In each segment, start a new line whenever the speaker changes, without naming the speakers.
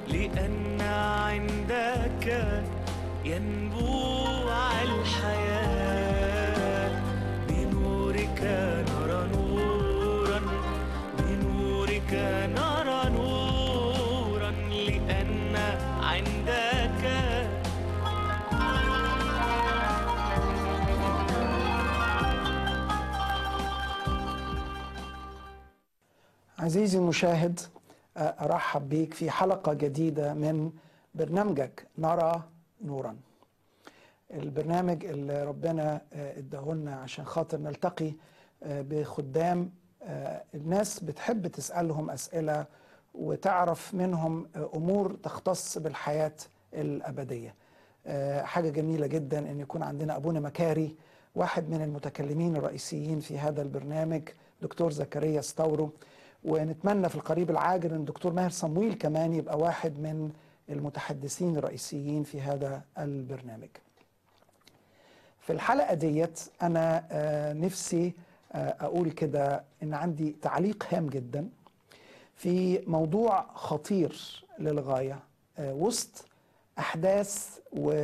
لأن عندك ينبوع الحياة بنورك نرى نورا بنورك نرى نورا لأن عندك
عزيزي المشاهد ارحب بيك في حلقه جديده من برنامجك نرى نورا البرنامج اللي ربنا اداهولنا عشان خاطر نلتقي بخدام الناس بتحب تسالهم اسئله وتعرف منهم امور تختص بالحياه الابديه حاجه جميله جدا ان يكون عندنا ابونا مكاري واحد من المتكلمين الرئيسيين في هذا البرنامج دكتور زكريا ستورو ونتمنى في القريب العاجل ان الدكتور ماهر صمويل كمان يبقى واحد من المتحدثين الرئيسيين في هذا البرنامج في الحلقة ديت أنا نفسي أقول كده إن عندي تعليق هام جدا في موضوع خطير للغاية وسط أحداث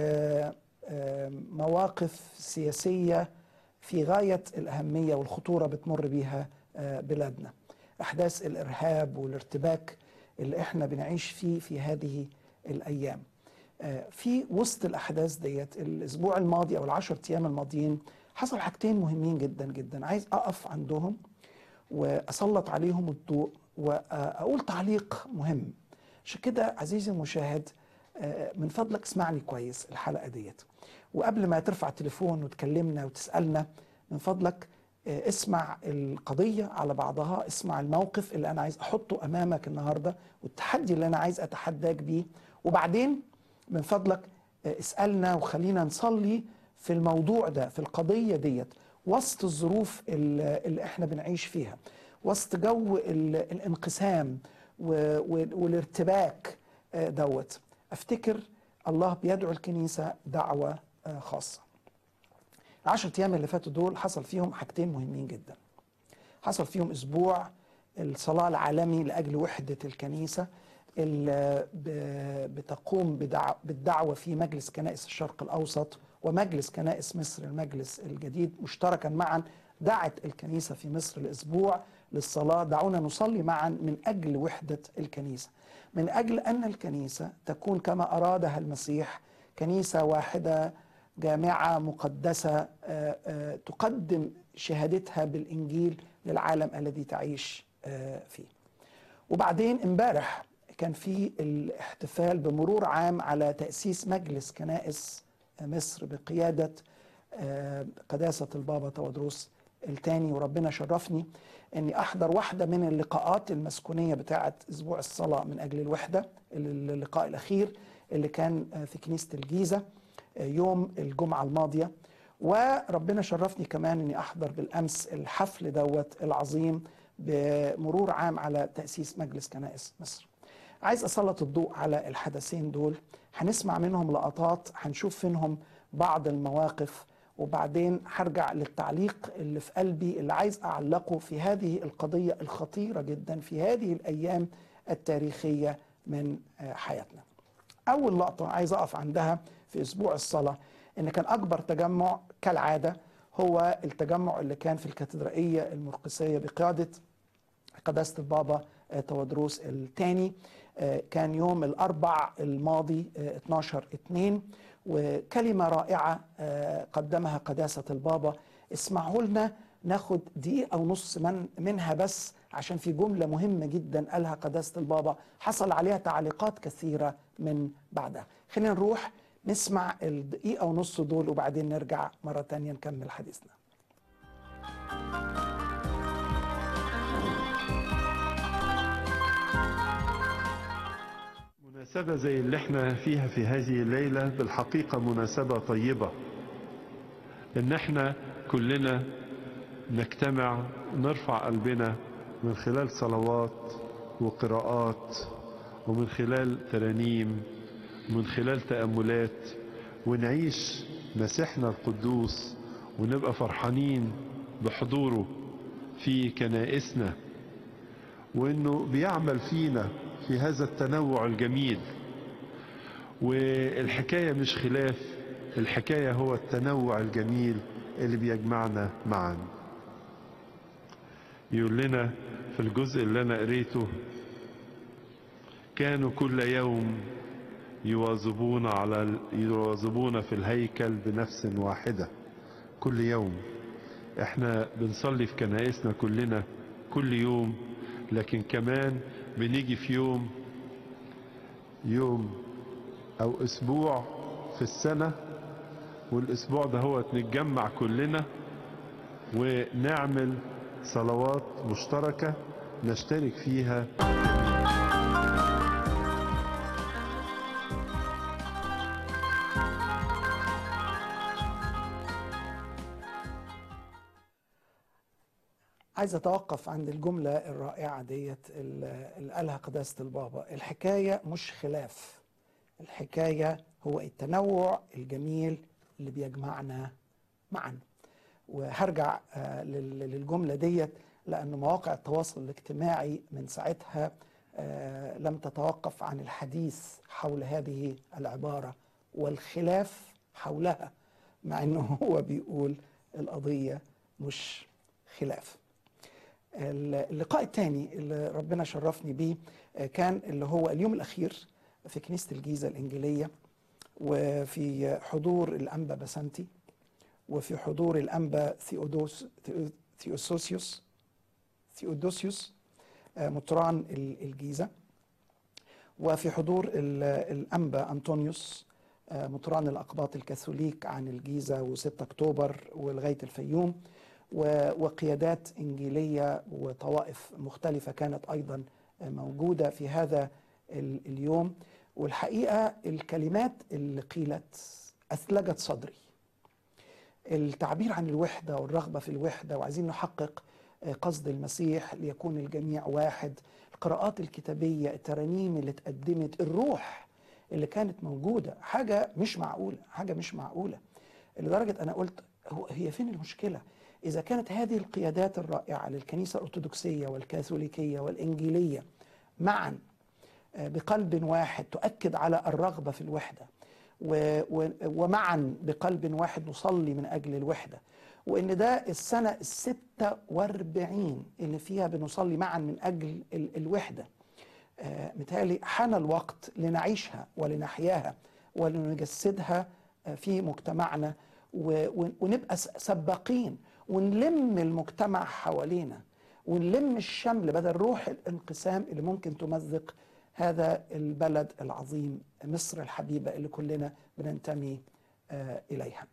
ومواقف سياسية في غاية الأهمية والخطورة بتمر بيها بلادنا احداث الارهاب والارتباك اللي احنا بنعيش فيه في هذه الايام في وسط الاحداث ديت الاسبوع الماضي او العشر ايام الماضيين حصل حاجتين مهمين جدا جدا عايز اقف عندهم واسلط عليهم الضوء واقول تعليق مهم عشان كده عزيزي المشاهد من فضلك اسمعني كويس الحلقه ديت وقبل ما ترفع التليفون وتكلمنا وتسالنا من فضلك اسمع القضية على بعضها اسمع الموقف اللي أنا عايز أحطه أمامك النهاردة والتحدي اللي أنا عايز أتحداك بيه وبعدين من فضلك اسألنا وخلينا نصلي في الموضوع ده في القضية ديت وسط الظروف اللي احنا بنعيش فيها وسط جو الانقسام والارتباك دوت افتكر الله بيدعو الكنيسة دعوة خاصة العشر ايام اللي فاتوا دول حصل فيهم حاجتين مهمين جدا حصل فيهم اسبوع الصلاه العالمي لاجل وحده الكنيسه اللي بتقوم بالدعوه في مجلس كنائس الشرق الاوسط ومجلس كنائس مصر المجلس الجديد مشتركا معا دعت الكنيسه في مصر الاسبوع للصلاه دعونا نصلي معا من اجل وحده الكنيسه من اجل ان الكنيسه تكون كما ارادها المسيح كنيسه واحده جامعة مقدسة تقدم شهادتها بالإنجيل للعالم الذي تعيش فيه وبعدين امبارح كان في الاحتفال بمرور عام على تأسيس مجلس كنائس مصر بقيادة قداسة البابا تودروس الثاني وربنا شرفني اني احضر واحده من اللقاءات المسكونيه بتاعه اسبوع الصلاه من اجل الوحده اللقاء الاخير اللي كان في كنيسه الجيزه يوم الجمعة الماضية وربنا شرفني كمان أني أحضر بالأمس الحفل دوت العظيم بمرور عام على تأسيس مجلس كنائس مصر عايز أسلط الضوء على الحدثين دول هنسمع منهم لقطات هنشوف منهم بعض المواقف وبعدين هرجع للتعليق اللي في قلبي اللي عايز أعلقه في هذه القضية الخطيرة جدا في هذه الأيام التاريخية من حياتنا أول لقطة عايز أقف عندها في اسبوع الصلاه ان كان اكبر تجمع كالعاده هو التجمع اللي كان في الكاتدرائيه المرقسيه بقياده قداسه البابا تودروس الثاني كان يوم الاربع الماضي 12 2 وكلمه رائعه قدمها قداسه البابا اسمعوا لنا ناخد دقيقه ونص من منها بس عشان في جمله مهمه جدا قالها قداسه البابا حصل عليها تعليقات كثيره من بعدها خلينا نروح نسمع الدقيقة ونص دول وبعدين نرجع مرة تانية نكمل حديثنا
مناسبة زي اللي احنا فيها في هذه الليلة بالحقيقة مناسبة طيبة ان احنا كلنا نجتمع نرفع قلبنا من خلال صلوات وقراءات ومن خلال ترانيم ومن خلال تأملات ونعيش مسيحنا القدوس ونبقى فرحانين بحضوره في كنائسنا وانه بيعمل فينا في هذا التنوع الجميل والحكاية مش خلاف الحكاية هو التنوع الجميل اللي بيجمعنا معا يقول لنا في الجزء اللي أنا قريته كانوا كل يوم يواظبون على ال- يواظبون في الهيكل بنفس واحدة كل يوم احنا بنصلي في كنائسنا كلنا كل يوم لكن كمان بنيجي في يوم يوم او اسبوع في السنة والاسبوع ده هو نتجمع كلنا ونعمل صلوات مشتركة نشترك فيها
عايز اتوقف عند الجمله الرائعه ديت اللي اللي قالها قداسه البابا الحكايه مش خلاف الحكايه هو التنوع الجميل اللي بيجمعنا معا وهرجع آه، لل- للجمله ديت لان مواقع التواصل الاجتماعي من ساعتها آه، لم تتوقف عن الحديث حول هذه العباره والخلاف حولها مع انه هو بيقول القضيه مش خلاف اللقاء الثاني اللي ربنا شرفني بيه آه، كان اللي هو اليوم الأخير في كنيسة الجيزة الإنجيلية وفي حضور الأنبا بسنتي وفي حضور الأنبا ثيودوس ثيو- ثيوسوسيوس ثيودوسيوس آه، مطران ال- الجيزة وفي حضور ال- الأنبا أنطونيوس آه، مطران الأقباط الكاثوليك عن الجيزة و6 أكتوبر ولغاية الفيوم و- وقيادات إنجيلية وطوائف مختلفة كانت أيضا موجودة في هذا ال- اليوم والحقيقة الكلمات اللي قيلت أثلجت صدري التعبير عن الوحدة والرغبة في الوحدة وعايزين نحقق آه، قصد المسيح ليكون الجميع واحد القراءات الكتابية الترانيم اللي اتقدمت الروح اللي كانت موجودة حاجة مش معقولة حاجة مش معقولة لدرجة أنا قلت هو هي فين المشكلة إذا كانت هذه القيادات الرائعة للكنيسة الأرثوذكسية والكاثوليكية والإنجيلية معا آه، بقلب واحد تؤكد على الرغبة في الوحدة و- و- ومعا بقلب واحد نصلي من أجل الوحدة وإن ده السنة الستة واربعين اللي فيها بنصلي معا من أجل ال- الوحدة آه، متهيألي حان الوقت لنعيشها ولنحياها ولنجسدها آه، في مجتمعنا و- و- ونبقى س- سباقين ونلم المجتمع حوالينا ونلم الشمل بدل روح الانقسام اللي ممكن تمزق هذا البلد العظيم مصر الحبيبة اللي كلنا بننتمي آه، إليها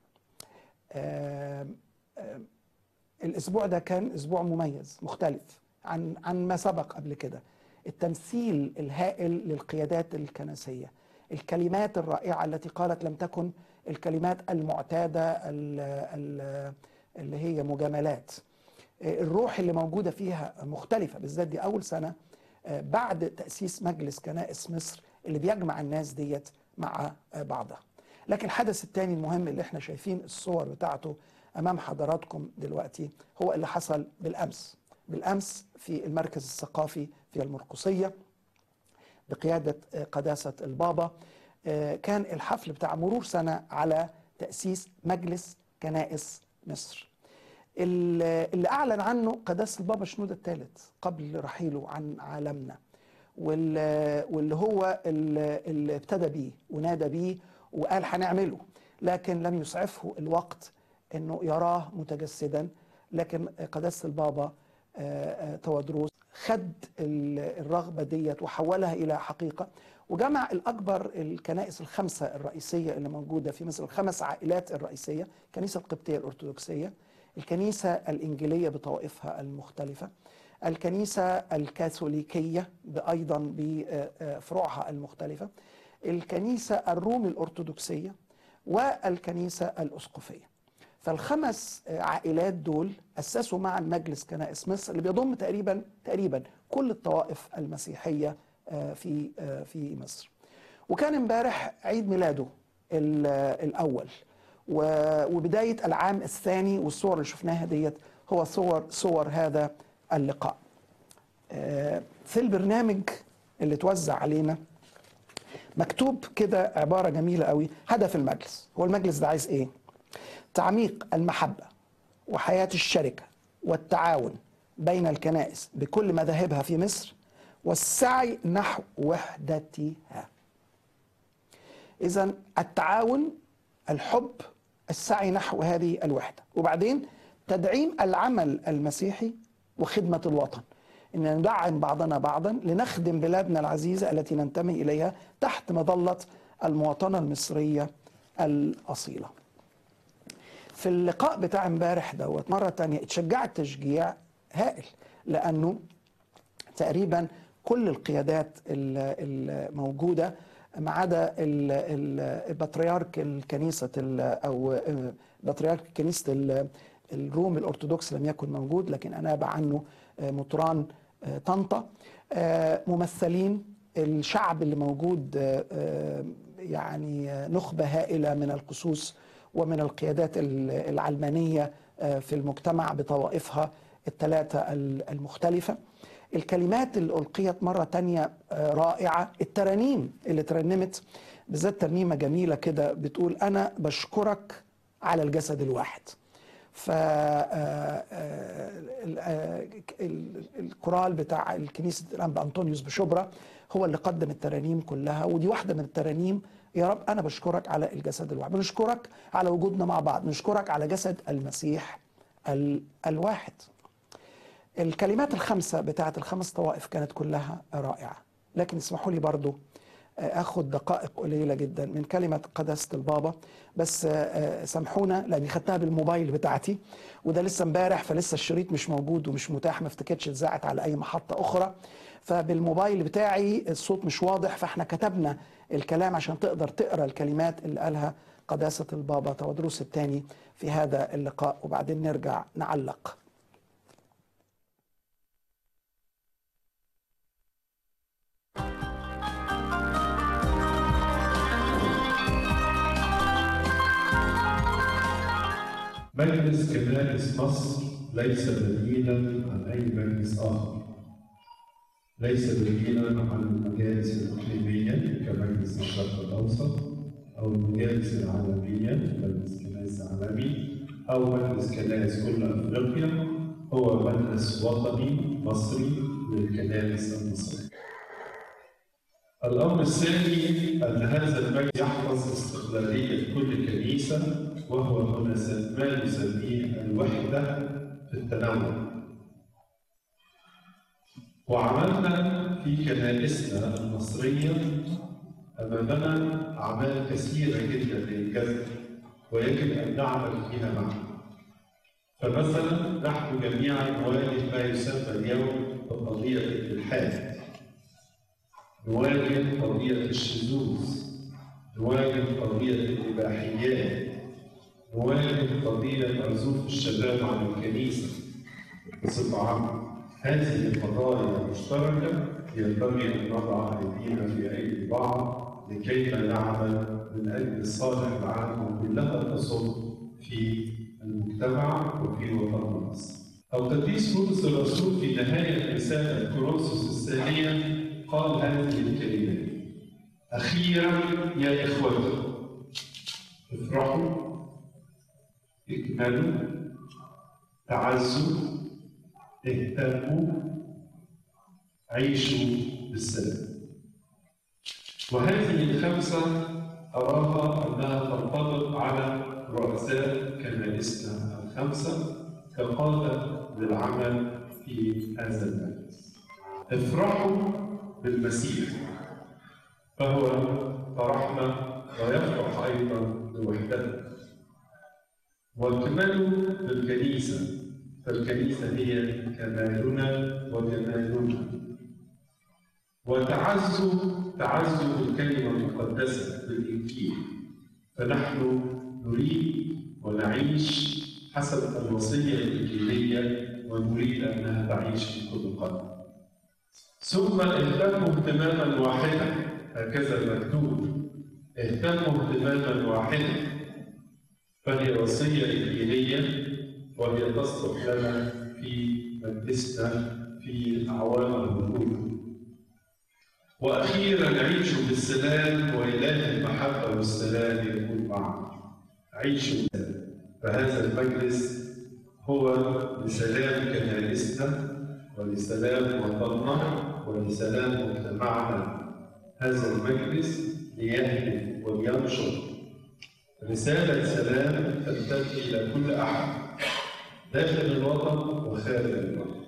آم، آم، الاسبوع ده كان اسبوع مميز مختلف عن عن ما سبق قبل كده التمثيل الهائل للقيادات الكنسيه الكلمات الرائعه التي قالت لم تكن الكلمات المعتاده ال- ال- اللي هي مجاملات الروح اللي موجوده فيها مختلفه بالذات دي اول سنه آه، بعد تاسيس مجلس كنائس مصر اللي بيجمع الناس ديت مع آه، بعضها لكن الحدث الثاني المهم اللي احنا شايفين الصور بتاعته امام حضراتكم دلوقتي هو اللي حصل بالامس بالامس في المركز الثقافي في المرقصيه بقياده آه، قداسه البابا آه، كان الحفل بتاع مرور سنه على تاسيس مجلس كنائس مصر ال- اللي اعلن عنه قداسه البابا شنوده الثالث قبل رحيله عن عالمنا وال- واللي هو ال- اللي ابتدى بيه ونادى بيه وقال هنعمله لكن لم يسعفه الوقت انه يراه متجسدا لكن قداسه البابا آه، آه، تودروس خد ال- الرغبه ديت وحولها الى حقيقه وجمع الاكبر الكنائس الخمسه الرئيسيه اللي موجوده في مصر الخمس عائلات الرئيسيه الكنيسه القبطيه الارثوذكسيه الكنيسه الانجيليه بطوائفها المختلفه الكنيسه الكاثوليكيه ايضا بفروعها المختلفه الكنيسه الرومي الارثوذكسيه والكنيسه الاسقفيه فالخمس عائلات دول اسسوا معا مجلس كنائس مصر اللي بيضم تقريبا تقريبا كل الطوائف المسيحيه آه، في آه، في مصر. وكان امبارح عيد ميلاده ال- الاول و- وبدايه العام الثاني والصور اللي شفناها ديت هو صور صور هذا اللقاء. آه، في البرنامج اللي توزع علينا مكتوب كده عبارة جميلة قوي هدف المجلس هو المجلس ده عايز ايه تعميق المحبة وحياة الشركة والتعاون بين الكنائس بكل مذاهبها في مصر والسعي نحو وحدتها إذا التعاون الحب السعي نحو هذه الوحدة وبعدين تدعيم العمل المسيحي وخدمة الوطن إن ندعم بعضنا بعضا لنخدم بلادنا العزيزة التي ننتمي إليها تحت مظلة المواطنة المصرية الأصيلة في اللقاء بتاع امبارح دوت مرة تانية اتشجعت تشجيع هائل لأنه تقريبا كل القيادات ال- الموجودة ما عدا ال- ال- البطريرك الكنيسة ال- أو آه، بطريرك كنيسة ال- الروم الأرثوذكس لم يكن موجود لكن أناب عنه آه، مطران آه، طنطا آه، ممثلين الشعب اللي موجود آه، آه، يعني آه، نخبة هائلة من القصوص ومن القيادات ال- العلمانية آه، في المجتمع بطوائفها الثلاثة ال- المختلفة الكلمات اللي ألقيت مرة تانية آه، رائعة الترانيم اللي ترنمت بالذات ترنيمة جميلة كده بتقول أنا بشكرك على الجسد الواحد ف آه، آه، ال- آه، ال- الكورال بتاع الكنيسة الأنبا أنطونيوس بشبرا هو اللي قدم الترانيم كلها ودي واحدة من الترانيم يا رب أنا بشكرك على الجسد الواحد بنشكرك على وجودنا مع بعض نشكرك على جسد المسيح ال- الواحد الكلمات الخمسة بتاعت الخمس طوائف كانت كلها رائعة لكن اسمحوا لي برضو آه، اخد دقائق قليله جدا من كلمه قداسه البابا بس آه، آه، سامحونا لاني خدتها بالموبايل بتاعتي وده لسه امبارح فلسه الشريط مش موجود ومش متاح ما افتكرتش اتذاعت على اي محطه اخرى فبالموبايل بتاعي الصوت مش واضح فاحنا كتبنا الكلام عشان تقدر تقرا الكلمات اللي قالها قداسه البابا تودروس الثاني في هذا اللقاء وبعدين نرجع نعلق
مجلس كنائس مصر ليس بديلا عن أي مجلس آخر ليس بديلا عن المجالس الإقليمية كمجلس الشرق الأوسط أو المجالس العالمية مجلس كنائس عالمي أو مجلس كنائس كل أفريقيا هو مجلس وطني مصري للكنائس المصرية الأمر الثاني أن هذا المجلس يحفظ استقلالية كل كنيسة وهو هنا ما نسميه الوحدة في التنوع وعملنا في كنائسنا المصرية أمامنا أعمال كثيرة جدا للجذب ويجب أن نعمل فيها معا فمثلا نحن جميعا نواجه ما يسمى اليوم بقضية الإلحاد نواجه قضية الشذوذ نواجه قضية الإباحيات نواجه قضية عزوف الشباب عن الكنيسة بصفة عامة هذه القضايا المشتركة ينبغي أن نضع أيدينا في أيدي بعض لكي لا نعمل من أجل الصالح العام وكلها تصب في المجتمع وفي وطن مصر. القديس بولس الرسول في نهاية رسالة كورنثوس الثانية قال هذه الكلمات أخيرا يا إخوتي افرحوا اكملوا تعزوا اهتموا عيشوا بالسلام وهذه الخمسة أراها أنها تنطبق على رؤساء كنائسنا الخمسة كقادة للعمل في هذا المجلس افرحوا بالمسيح فهو فرحنا ويفرح أيضا بوحدته واكملوا بالكنيسة فالكنيسة هي كمالنا وجمالنا وتعزوا تعزوا بالكلمة المقدسة بالإنجيل فنحن نريد ونعيش حسب الوصية الإنجيلية ونريد أنها تعيش في كل قلب ثم اهتموا اهتماما واحدا هكذا المكتوب اهتموا اهتماما واحدا فهي وصية إنجيلية وهي تصلح لنا في مجلسنا في أعوام الوجود وأخيرا عيشوا بالسلام وإله المحبة والسلام يكون معكم عيشوا بالسلام فهذا المجلس هو لسلام كنائسنا ولسلام وطننا ولسلام مجتمعنا هذا المجلس ليهدم ولينشر رسالة سلام تمتد إلى كل أحد داخل الوطن وخارج الوطن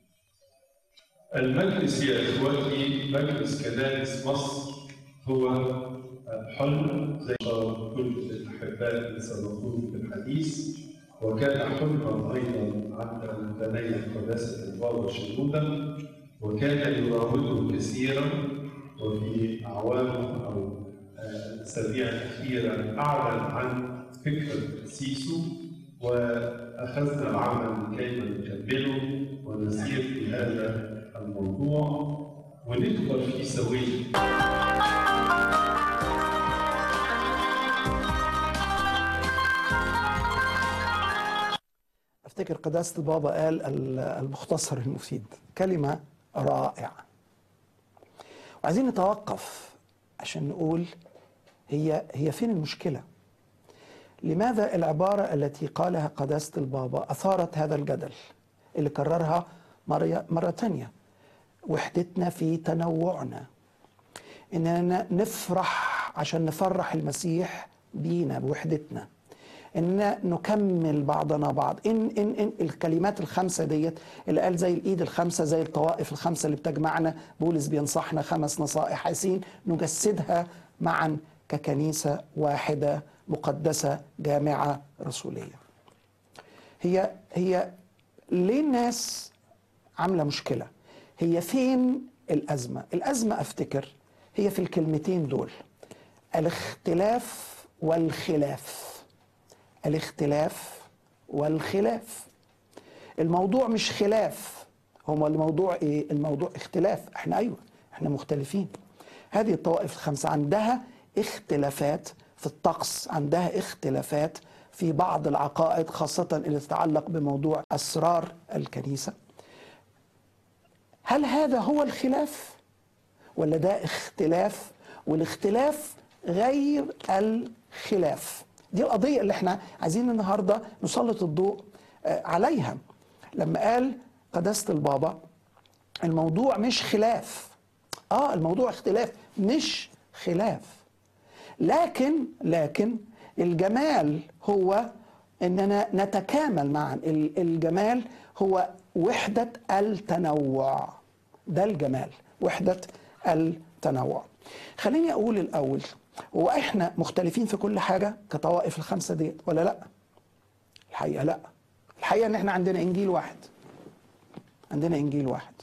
المجلس يا إخوتي مجلس كنائس مصر هو حلم زي ما كل الأحباء اللي سبقوني في الحديث وكان حلما أيضا عند المتنيح قداسة البابا شنودة وكان يراوده كثيرا وفي أعوام أو الأسابيع الأخيرة أعلن عن فكرة تأسيسه وأخذنا العمل كيف نكمله ونسير في هذا الموضوع ونكبر فيه سويا
افتكر قداسة البابا قال ال- المختصر المفيد كلمة رائعة وعايزين نتوقف عشان نقول هي هي فين المشكلة لماذا العبارة التي قالها قداسة البابا أثارت هذا الجدل اللي كررها مرة, مرة تانية وحدتنا في تنوعنا إننا نفرح عشان نفرح المسيح بينا بوحدتنا إننا نكمل بعضنا بعض إن, إن, إن الكلمات الخمسة ديت اللي قال زي الإيد الخمسة زي الطوائف الخمسة اللي بتجمعنا بولس بينصحنا خمس نصائح عايزين نجسدها معا ككنيسة واحدة مقدسة جامعة رسولية هي هي ليه الناس عاملة مشكلة هي فين الأزمة الأزمة أفتكر هي في الكلمتين دول الاختلاف والخلاف الاختلاف والخلاف الموضوع مش خلاف هو الموضوع ايه الموضوع اختلاف احنا ايوه احنا مختلفين هذه الطوائف الخمسه عندها اختلافات في الطقس عندها اختلافات في بعض العقائد خاصه اللي تتعلق بموضوع اسرار الكنيسه هل هذا هو الخلاف ولا ده اختلاف والاختلاف غير الخلاف دي القضية اللي احنا عايزين النهاردة نسلط الضوء آه، عليها لما قال قداسة البابا الموضوع مش خلاف اه الموضوع اختلاف مش خلاف لكن لكن الجمال هو اننا نتكامل معا ال- الجمال هو وحدة التنوع ده الجمال وحدة التنوع خليني اقول الاول هو احنا مختلفين في كل حاجة كطوائف الخمسة ديت ولا لا الحقيقة لا الحقيقة ان احنا عندنا انجيل واحد عندنا انجيل واحد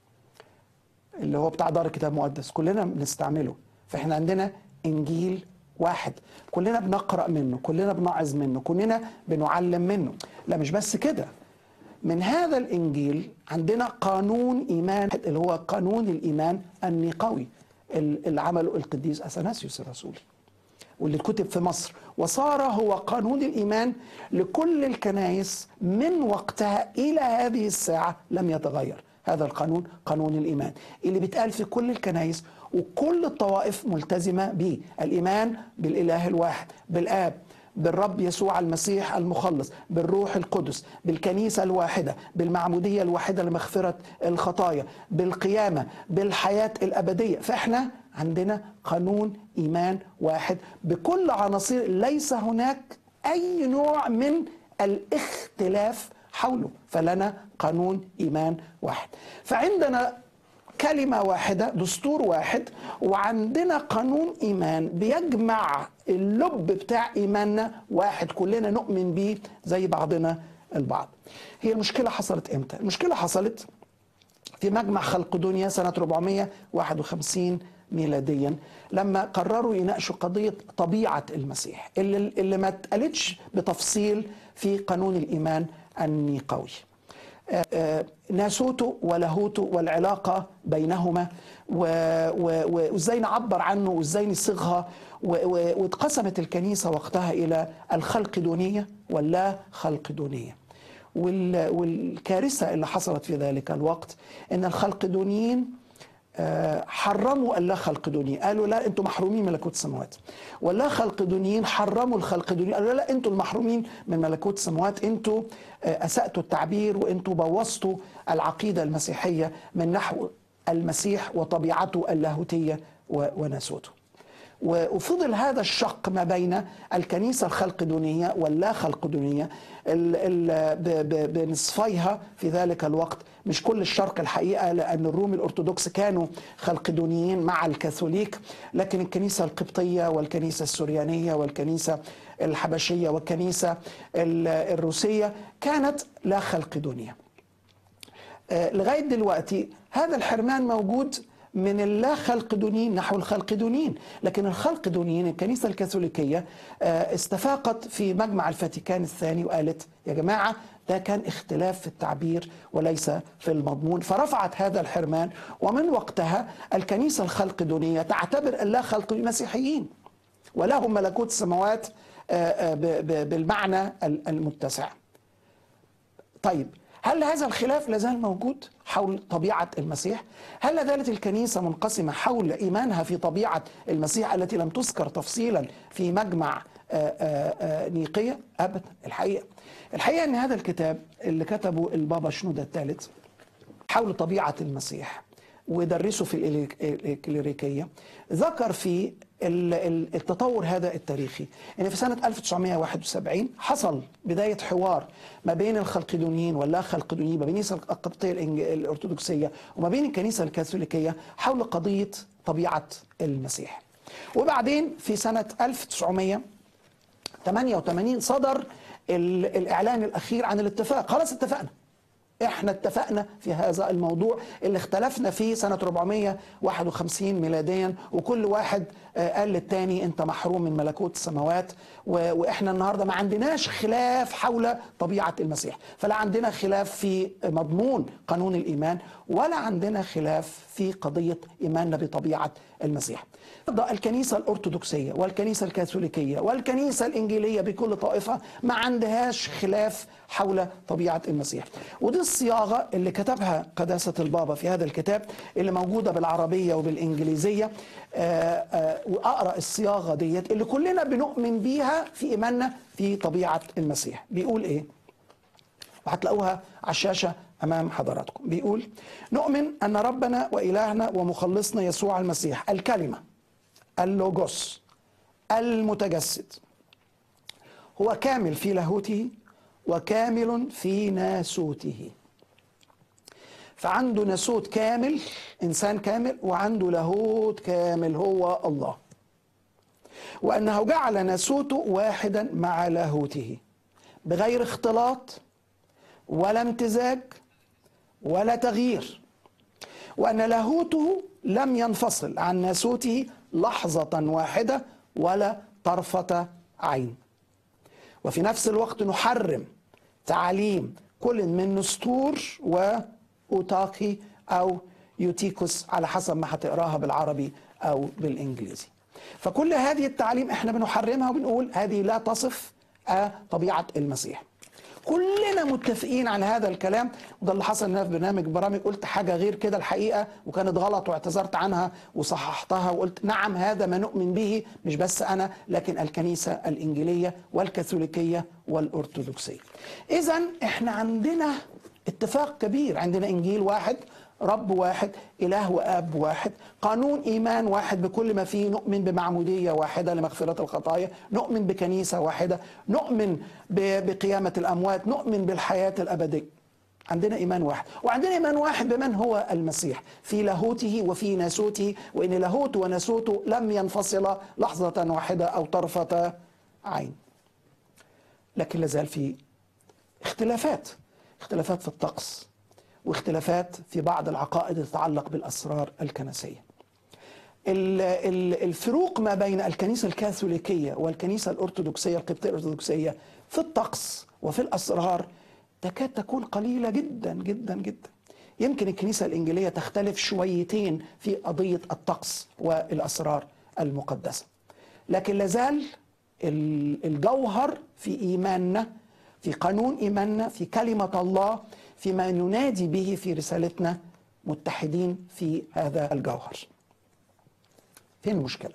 اللي هو بتاع دار الكتاب المقدس كلنا بنستعمله فاحنا عندنا انجيل واحد كلنا بنقرا منه كلنا بنعظ منه كلنا بنعلم منه لا مش بس كده من هذا الانجيل عندنا قانون ايمان اللي هو قانون الايمان النقوي اللي عمله القديس اثناسيوس الرسولي واللي اتكتب في مصر وصار هو قانون الايمان لكل الكنائس من وقتها الى هذه الساعه لم يتغير هذا القانون قانون الايمان اللي بيتقال في كل الكنائس وكل الطوائف ملتزمه به الايمان بالاله الواحد بالاب بالرب يسوع المسيح المخلص بالروح القدس بالكنيسة الواحدة بالمعمودية الواحدة لمغفرة الخطايا بالقيامة بالحياة الأبدية فإحنا عندنا قانون إيمان واحد بكل عناصر ليس هناك أي نوع من الاختلاف حوله فلنا قانون إيمان واحد فعندنا كلمة واحدة دستور واحد وعندنا قانون إيمان بيجمع اللب بتاع إيماننا واحد كلنا نؤمن بيه زي بعضنا البعض هي المشكلة حصلت إمتى؟ المشكلة حصلت في مجمع خلق دنيا سنة 451 ميلاديا لما قرروا يناقشوا قضية طبيعة المسيح اللي, اللي ما اتقالتش بتفصيل في قانون الإيمان النقوي ناسوته ولاهوته والعلاقة بينهما وازاي نعبر عنه وازاي نصيغها واتقسمت الكنيسة وقتها إلى الخلق دونية واللا خلق دونية والكارثة اللي حصلت في ذلك الوقت أن الخلق دونيين آه، حرموا اللا خلقدونيين قالوا لا انتم محرومين من ملكوت السماوات واللا خلقدونيين حرموا الخلقدونيين قالوا لا, لا انتم المحرومين من ملكوت السماوات انتم آه، اساتوا التعبير وانتم بوظتوا العقيده المسيحيه من نحو المسيح وطبيعته اللاهوتيه و- وناسوته و- وفضل هذا الشق ما بين الكنيسة الخلقدونية واللا خلقدونية ال- ال- ب- ب- بنصفيها في ذلك الوقت مش كل الشرق الحقيقة لأن الروم الأرثوذكس كانوا خلقدونيين مع الكاثوليك لكن الكنيسة القبطية والكنيسة السوريانية والكنيسة الحبشية والكنيسة ال- الروسية كانت لا خلقدونية آه، لغايه دلوقتي هذا الحرمان موجود من اللا خلقدونيين نحو الخلقدونيين لكن الخلقدونيين الكنيسة الكاثوليكية آه، استفاقت في مجمع الفاتيكان الثاني وقالت يا جماعة ده كان اختلاف في التعبير وليس في المضمون فرفعت هذا الحرمان ومن وقتها الكنيسة الخلقدونية تعتبر اللا خلقدونيين مسيحيين ولهم ملكوت السماوات آه، آه، ب- ب- بالمعنى ال- المتسع طيب هل هذا الخلاف لازال موجود حول طبيعة المسيح؟ هل لا زالت الكنيسة منقسمة حول إيمانها في طبيعة المسيح التي لم تذكر تفصيلا في مجمع آه، آه، آه، نيقية؟ أبدا الحقيقة الحقيقة أن هذا الكتاب اللي كتبه البابا شنودة الثالث حول طبيعة المسيح ودرسه في الإلي- الكليريكية ذكر في ال- ال- التطور هذا التاريخي ان في سنة 1971 حصل بداية حوار ما بين الخلقدونيين واللا خلقدونيين ما بين الكنيسة القبطية الإنج- الأرثوذكسية وما بين الكنيسة الكاثوليكية حول قضية طبيعة المسيح وبعدين في سنة 1900 88 صدر ال- الإعلان الأخير عن الاتفاق خلاص اتفقنا احنا اتفقنا في هذا الموضوع اللي اختلفنا فيه سنة 451 ميلاديا وكل واحد آه، قال للتاني انت محروم من ملكوت السماوات و- واحنا النهارده ما عندناش خلاف حول طبيعة المسيح فلا عندنا خلاف في مضمون قانون الإيمان ولا عندنا خلاف في قضية إيماننا بطبيعة المسيح النهارده الكنيسة الأرثوذكسية والكنيسة الكاثوليكية والكنيسة الإنجيلية بكل طائفة ما عندهاش خلاف حول طبيعة المسيح ودي الصياغة اللي كتبها قداسة البابا في هذا الكتاب اللي موجودة بالعربية وبالإنجليزية آه، آه، وأقرأ الصياغة ديت اللي كلنا بنؤمن بيها في إيماننا في طبيعة المسيح بيقول إيه وهتلاقوها على الشاشة أمام حضراتكم بيقول نؤمن أن ربنا وإلهنا ومخلصنا يسوع المسيح الكلمة اللوجوس المتجسد هو كامل في لاهوته وكامل في ناسوته فعنده ناسوت كامل إنسان كامل وعنده لاهوت كامل هو الله وأنه جعل ناسوته واحدا مع لاهوته بغير اختلاط ولا امتزاج ولا تغيير وأن لاهوته لم ينفصل عن ناسوته لحظة واحدة ولا طرفة عين وفي نفس الوقت نحرم تعاليم كل من نسطور وأوتاقي أو يوتيكوس على حسب ما هتقراها بالعربي أو بالإنجليزي فكل هذه التعاليم احنا بنحرمها وبنقول هذه لا تصف آه، طبيعة المسيح كلنا متفقين على هذا الكلام وده اللي حصل ان أنا في برنامج برامج قلت حاجه غير كده الحقيقه وكانت غلط واعتذرت عنها وصححتها وقلت نعم هذا ما نؤمن به مش بس انا لكن الكنيسه الانجيليه والكاثوليكيه والارثوذكسيه. اذا احنا عندنا اتفاق كبير عندنا انجيل واحد رب واحد إله وآب واحد قانون إيمان واحد بكل ما فيه نؤمن بمعمودية واحدة لمغفرة الخطايا نؤمن بكنيسة واحدة نؤمن ب- بقيامة الأموات نؤمن بالحياة الأبدية عندنا إيمان واحد وعندنا إيمان واحد بمن هو المسيح في لاهوته وفي ناسوته وإن لاهوته وناسوته لم ينفصلا لحظة واحدة أو طرفة عين لكن لازال في اختلافات اختلافات في الطقس واختلافات في بعض العقائد اللي تتعلق بالاسرار الكنسيه. ال- ال- الفروق ما بين الكنيسه الكاثوليكيه والكنيسه الارثوذكسيه القبطيه الارثوذكسيه في الطقس وفي الاسرار تكاد تكون قليله جدا جدا جدا. يمكن الكنيسه الانجيليه تختلف شويتين في قضيه الطقس والاسرار المقدسه. لكن لازال ال- الجوهر في ايماننا في قانون ايماننا في كلمه الله فيما ننادي به في رسالتنا متحدين في هذا الجوهر فين المشكلة؟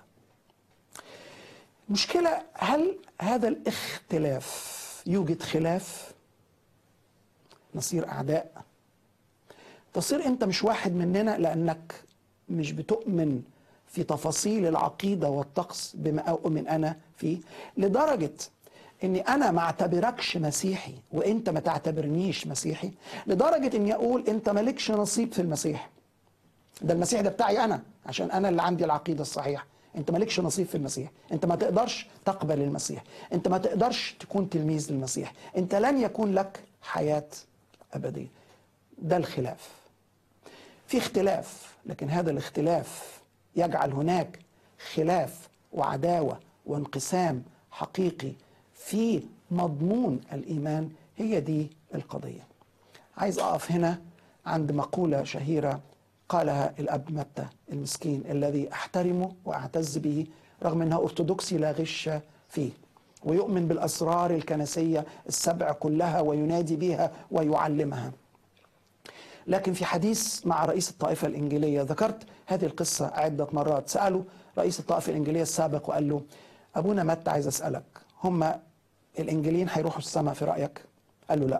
المشكلة هل هذا الاختلاف يوجد خلاف نصير أعداء تصير أنت مش واحد مننا لأنك مش بتؤمن في تفاصيل العقيدة والطقس بما أؤمن أنا فيه لدرجة اني انا ما اعتبركش مسيحي وانت ما تعتبرنيش مسيحي لدرجه اني اقول انت مالكش نصيب في المسيح ده المسيح ده بتاعي انا عشان انا اللي عندي العقيده الصحيحه انت مالكش نصيب في المسيح انت ما تقدرش تقبل المسيح انت ما تقدرش تكون تلميذ للمسيح انت لن يكون لك حياه ابديه ده الخلاف في اختلاف لكن هذا الاختلاف يجعل هناك خلاف وعداوه وانقسام حقيقي في مضمون الايمان هي دي القضيه عايز اقف هنا عند مقوله شهيره قالها الاب متى المسكين الذي احترمه واعتز به رغم انه ارثوذكسي لا غش فيه ويؤمن بالاسرار الكنسيه السبع كلها وينادي بها ويعلمها لكن في حديث مع رئيس الطائفة الإنجيلية ذكرت هذه القصة عدة مرات سألوا رئيس الطائفة الإنجيلية السابق وقال له أبونا متى عايز أسألك هم الإنجيليين هيروحوا السماء في رأيك قال له لا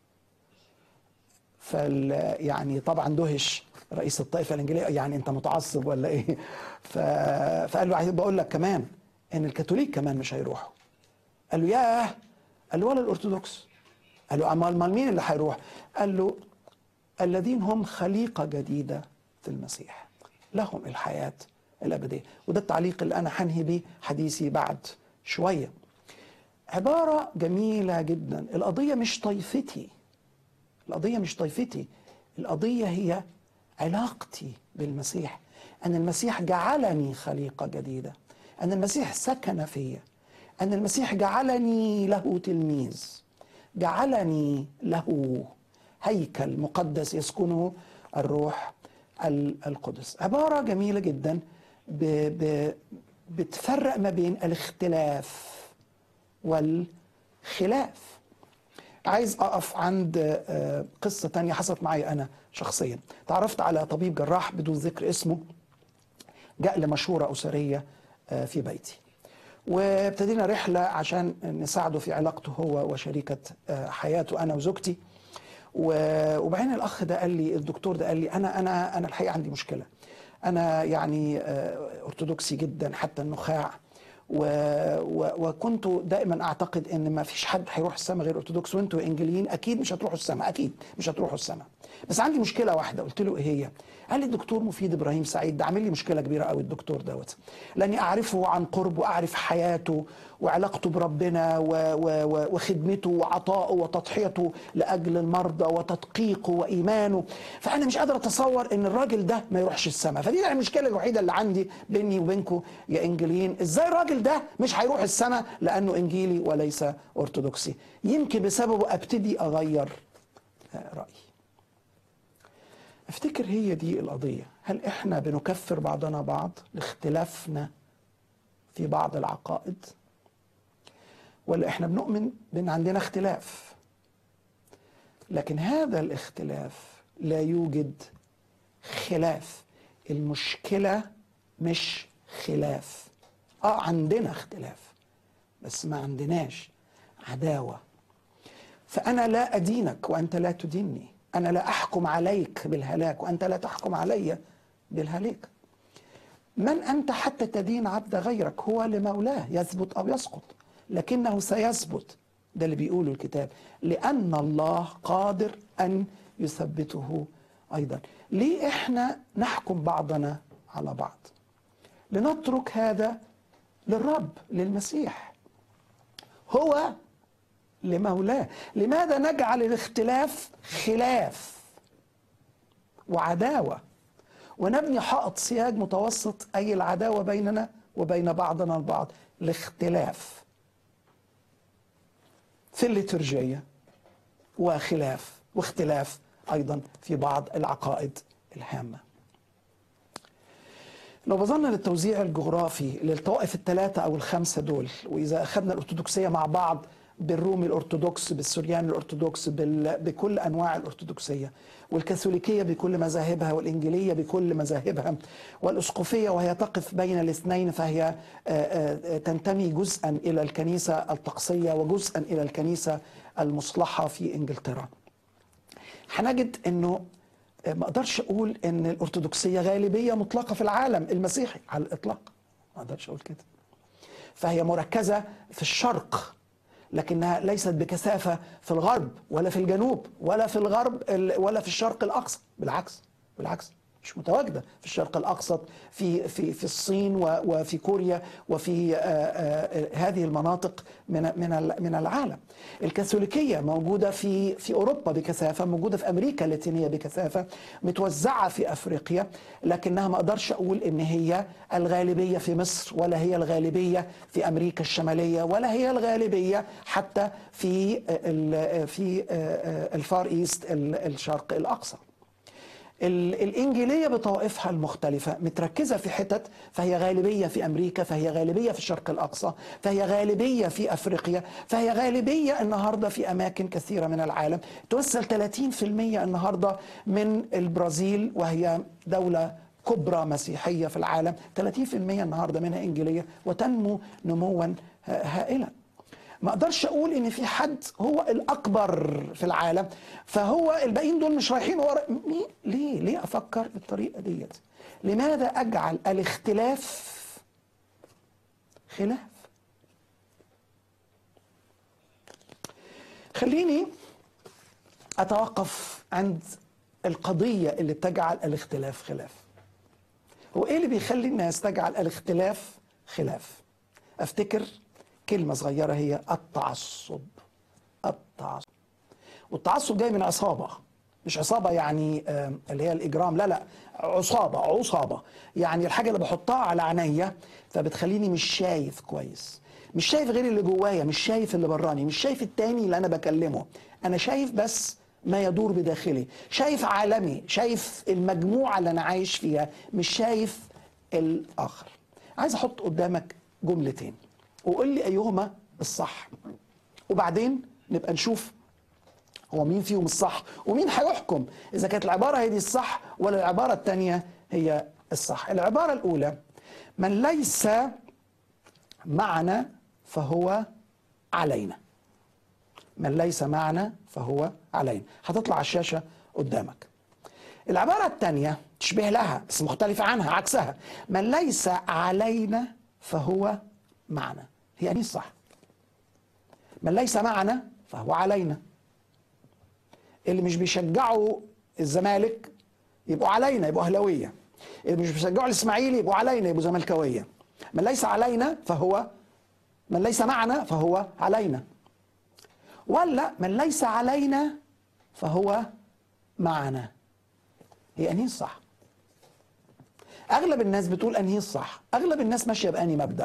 فال يعني طبعا دهش رئيس الطائفة الإنجيلية يعني أنت متعصب ولا إيه ف... فقال له عايز بقول لك كمان إن الكاثوليك كمان مش هيروحوا قال له ياه قال له ولا الأرثوذكس قال له أمال أمال مين اللي هيروح قال له الذين هم خليقة جديدة في المسيح لهم الحياة الأبدية وده التعليق اللي أنا هنهي بيه حديثي بعد شوية عبارة جميلة جدا القضية مش طائفتي القضية مش طائفتي القضية هي علاقتي بالمسيح أن المسيح جعلني خليقة جديدة أن المسيح سكن فيا أن المسيح جعلني له تلميذ جعلني له هيكل مقدس يسكنه الروح القدس عبارة جميلة جدا ب ب بتفرق ما بين الاختلاف والخلاف عايز أقف عند قصة تانية حصلت معي أنا شخصيا تعرفت على طبيب جراح بدون ذكر اسمه جاء لمشورة أسرية في بيتي وابتدينا رحلة عشان نساعده في علاقته هو وشريكة حياته أنا وزوجتي وبعدين الاخ ده قال لي الدكتور ده قال لي انا انا انا الحقيقه عندي مشكله انا يعني ارثوذكسي جدا حتى النخاع و و وكنت دائما اعتقد ان ما فيش حد هيروح السماء غير ارثوذكس وانتوا انجليين اكيد مش هتروحوا السماء اكيد مش هتروحوا السماء بس عندي مشكله واحده قلت له ايه هي قال لي الدكتور مفيد ابراهيم سعيد ده عامل لي مشكله كبيره قوي الدكتور دوت لاني اعرفه عن قرب واعرف حياته وعلاقته بربنا و و وخدمته وعطائه وتضحيته لاجل المرضى وتدقيقه وايمانه فانا مش قادر اتصور ان الراجل ده ما يروحش السماء فدي المشكله الوحيده اللي عندي بيني وبينكم يا انجليين ازاي الراجل ده مش هيروح السماء لانه انجيلي وليس ارثوذكسي يمكن بسببه ابتدي اغير رايي افتكر هي دي القضيه هل احنا بنكفر بعضنا بعض لاختلافنا في بعض العقائد ولا احنا بنؤمن بان عندنا اختلاف لكن هذا الاختلاف لا يوجد خلاف المشكله مش خلاف اه عندنا اختلاف بس ما عندناش عداوه فانا لا ادينك وانت لا تديني انا لا احكم عليك بالهلاك وانت لا تحكم علي بالهلاك من انت حتى تدين عبد غيرك هو لمولاه يثبت او يسقط لكنه سيثبت ده اللي بيقوله الكتاب لأن الله قادر أن يثبته أيضا ليه إحنا نحكم بعضنا على بعض لنترك هذا للرب للمسيح هو لمولاه لماذا نجعل الاختلاف خلاف وعداوة ونبني حائط سياج متوسط أي العداوة بيننا وبين بعضنا البعض الاختلاف في الليتورجية وخلاف واختلاف أيضا في بعض العقائد الهامة لو بظن للتوزيع الجغرافي للطوائف الثلاثة أو الخمسة دول وإذا أخذنا الأرثوذكسية مع بعض بالرومي الأرثوذكس بالسورياني الأرثوذكس بال... بكل أنواع الأرثوذكسية والكاثوليكية بكل مذاهبها والإنجيلية بكل مذاهبها والأسقفية وهي تقف بين الاثنين فهي آه، آه، تنتمي جزءا إلى الكنيسة الطقسية وجزءا إلى الكنيسة المصلحة في إنجلترا هنجد انه ما اقدرش اقول ان الارثوذكسيه غالبيه مطلقه في العالم المسيحي على الاطلاق ما اقدرش اقول كده فهي مركزه في الشرق لكنها ليست بكثافه في الغرب ولا في الجنوب ولا في الغرب ال- ولا في الشرق الاقصى بالعكس بالعكس مش متواجده في الشرق الاقصى في في في الصين و- وفي كوريا وفي آه، آه، هذه المناطق من من ال- من العالم. الكاثوليكيه موجوده في في اوروبا بكثافه، موجوده في امريكا اللاتينيه بكثافه، متوزعه في افريقيا، لكنها ما اقدرش اقول ان هي الغالبيه في مصر ولا هي الغالبيه في امريكا الشماليه ولا هي الغالبيه حتى في ال- في الفار ايست ال- الشرق الاقصى. ال- الإنجيلية بطوائفها المختلفة متركزة في حتت فهي غالبية في أمريكا فهي غالبية في الشرق الأقصى فهي غالبية في أفريقيا فهي غالبية النهاردة في أماكن كثيرة من العالم توصل 30% النهاردة من البرازيل وهي دولة كبرى مسيحية في العالم 30% النهاردة منها إنجيلية وتنمو نموا ه- هائلا ما اقدرش اقول ان في حد هو الاكبر في العالم فهو الباقيين دول مش رايحين ورا مين ليه ليه افكر بالطريقه ديت لماذا اجعل الاختلاف خلاف خليني اتوقف عند القضيه اللي بتجعل الاختلاف خلاف هو ايه اللي بيخلي الناس تجعل الاختلاف خلاف افتكر كلمه صغيره هي التعصب التعصب والتعصب جاي من عصابه مش عصابه يعني آم، اللي هي الاجرام لا لا عصابه عصابه يعني الحاجه اللي بحطها على عينيا فبتخليني مش شايف كويس مش شايف غير اللي جوايا مش شايف اللي براني مش شايف التاني اللي انا بكلمه انا شايف بس ما يدور بداخلي شايف عالمي شايف المجموعه اللي انا عايش فيها مش شايف الاخر عايز احط قدامك جملتين وقول لي ايهما الصح وبعدين نبقى نشوف هو مين فيهم الصح ومين هيحكم اذا كانت العباره هي دي الصح ولا العباره الثانيه هي الصح العباره الاولى من ليس معنا فهو علينا من ليس معنا فهو علينا هتطلع على الشاشه قدامك العباره الثانيه تشبه لها بس مختلفه عنها عكسها من ليس علينا فهو معنا هي دي الصح من ليس معنا فهو علينا اللي مش بيشجعوا الزمالك يبقوا علينا يبقوا اهلاويه اللي مش بيشجعوا الاسماعيلي يبقوا علينا يبقوا زملكاويه من ليس علينا فهو من ليس معنا فهو علينا ولا من ليس علينا فهو معنا هي انهي الصح اغلب الناس بتقول انهي الصح اغلب الناس ماشيه باني مبدا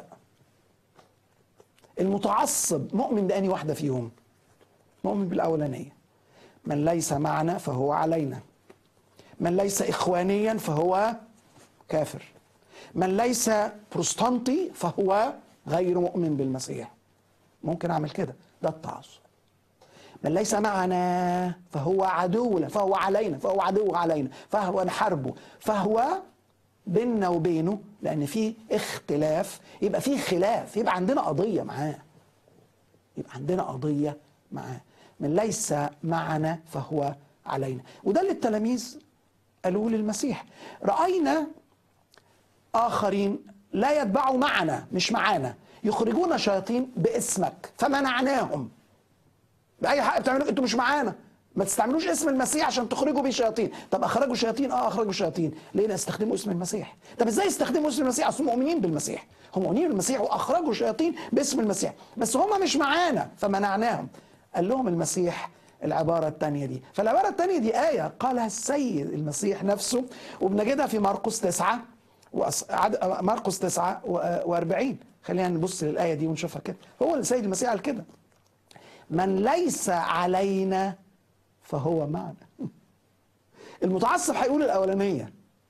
المتعصب مؤمن باني واحده فيهم مؤمن بالاولانيه من ليس معنا فهو علينا من ليس اخوانيا فهو كافر من ليس بروستانتي فهو غير مؤمن بالمسيح ممكن اعمل كده ده التعصب من ليس معنا فهو عدو لنا فهو علينا فهو عدو علينا فهو نحاربه فهو بيننا وبينه لان في اختلاف يبقى في خلاف يبقى عندنا قضيه معاه يبقى عندنا قضيه معاه من ليس معنا فهو علينا وده اللي التلاميذ قالوه للمسيح راينا اخرين لا يتبعوا معنا مش معانا يخرجون شياطين باسمك فمنعناهم باي حق بتعملوا انتوا مش معانا ما تستعملوش اسم المسيح عشان تخرجوا بيه شياطين طب اخرجوا شياطين اه اخرجوا شياطين ليه لا استخدموا اسم المسيح طب ازاي يستخدموا اسم المسيح اصل هم مؤمنين بالمسيح هم مؤمنين بالمسيح واخرجوا شياطين باسم المسيح بس هم مش معانا فمنعناهم قال لهم المسيح العبارة الثانية دي فالعبارة الثانية دي آية قالها السيد المسيح نفسه وبنجدها في مرقس تسعة وأص- عد- مرقس تسعة وأربعين خلينا نبص للآية دي ونشوفها كده هو السيد المسيح قال كده من ليس علينا فهو معنا المتعصب هيقول الأولانية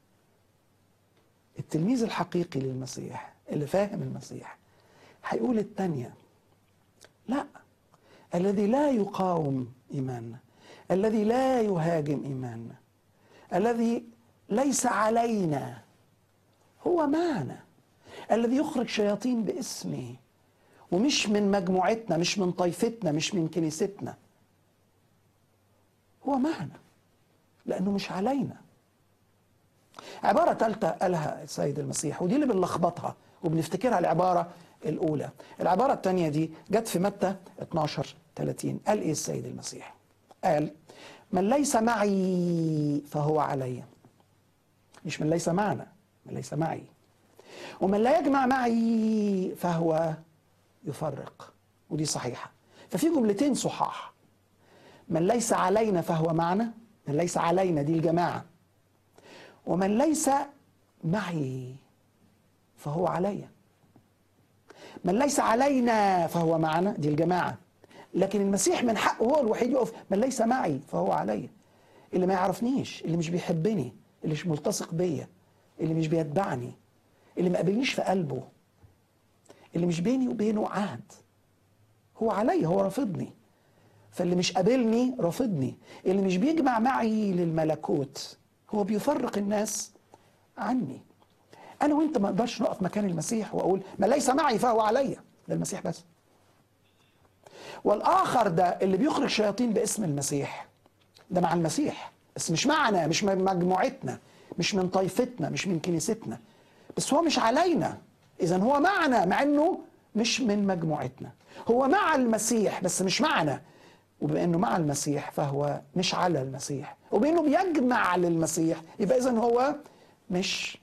التلميذ الحقيقي للمسيح اللي فاهم المسيح هيقول التانية لا الذي لا يقاوم ايماننا الذي لا يهاجم ايماننا الذي ليس علينا هو معنا الذي يخرج شياطين باسمه ومش من مجموعتنا مش من طائفتنا مش من كنيستنا هو معنا لانه مش علينا عبارة ثالثة قالها السيد المسيح ودي اللي بنلخبطها وبنفتكرها العبارة الأولى العبارة الثانية دي جت في متى 12 30 قال إيه السيد المسيح قال من ليس معي فهو علي مش من ليس معنا من ليس معي ومن لا يجمع معي فهو يفرق ودي صحيحة ففي جملتين صحاح من ليس علينا فهو معنا من ليس علينا دي الجماعة ومن ليس معي فهو علي من ليس علينا فهو معنا دي الجماعة لكن المسيح من حقه هو الوحيد يقف من ليس معي فهو علي اللي ما يعرفنيش اللي مش بيحبني اللي مش ملتصق بيا اللي مش بيتبعني اللي ما قابلنيش في قلبه اللي مش بيني وبينه عهد هو علي هو رافضني فاللي مش قابلني رافضني اللي مش بيجمع معي للملكوت هو بيفرق الناس عني انا وانت ما اقدرش نقف مكان المسيح واقول ما ليس معي فهو عليا ده المسيح بس والاخر ده اللي بيخرج شياطين باسم المسيح ده مع المسيح بس مش معنا مش من مجموعتنا مش من طائفتنا مش من كنيستنا بس هو مش علينا اذا هو معنا مع انه مش من مجموعتنا هو مع المسيح بس مش معنا وبما انه مع المسيح فهو مش على المسيح وبانه بيجمع للمسيح يبقى اذا هو مش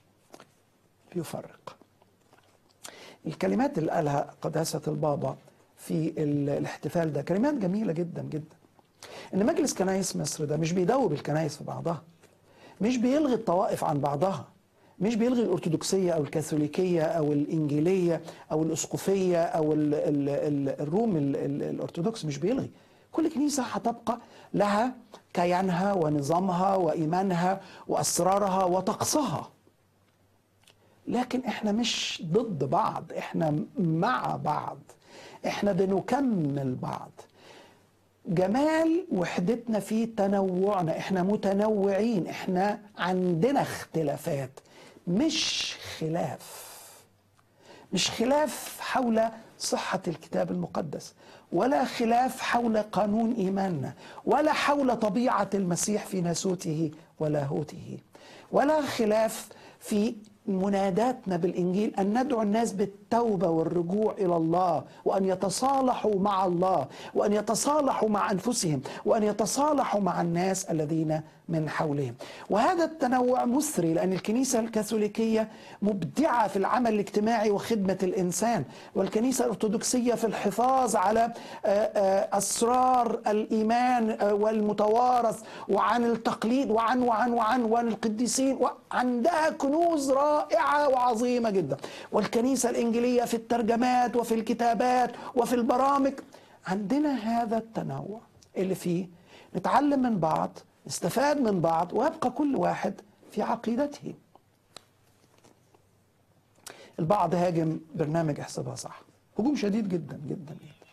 بيفرق الكلمات اللي قالها قداسة البابا في ال- الاحتفال ده كلمات جميلة جدا جدا ان مجلس كنايس مصر ده مش بيدوب الكنايس في بعضها مش بيلغي الطوائف عن بعضها مش بيلغي الأرثوذكسية أو الكاثوليكية أو الإنجيلية أو الأسقفية أو ال ال ال الروم ال ال الأرثوذكس مش بيلغي كل كنيسة هتبقى لها كيانها ونظامها وإيمانها وأسرارها وطقسها لكن احنا مش ضد بعض احنا مع بعض احنا بنكمل بعض جمال وحدتنا في تنوعنا احنا متنوعين احنا عندنا اختلافات مش خلاف مش خلاف حول صحة الكتاب المقدس ولا خلاف حول قانون إيماننا ولا حول طبيعة المسيح في ناسوته ولاهوته ولا خلاف في مناداتنا بالإنجيل أن ندعو الناس بالتوبة والرجوع إلى الله وأن يتصالحوا مع الله وأن يتصالحوا مع أنفسهم وأن يتصالحوا مع الناس الذين من حولهم وهذا التنوع مثري لأن الكنيسة الكاثوليكية مبدعة في العمل الاجتماعي وخدمة الإنسان والكنيسة الأرثوذكسية في الحفاظ على آه، آه، أسرار الإيمان آه، والمتوارث وعن التقليد وعن وعن وعن وعن القديسين وعندها كنوز رائعة وعظيمة جدا والكنيسة الإنجيلية في الترجمات وفي الكتابات وفي البرامج عندنا هذا التنوع اللي فيه نتعلم من بعض نستفاد من بعض ويبقى كل واحد في عقيدته البعض هاجم برنامج احسبها صح هجوم شديد جدا جدا جدا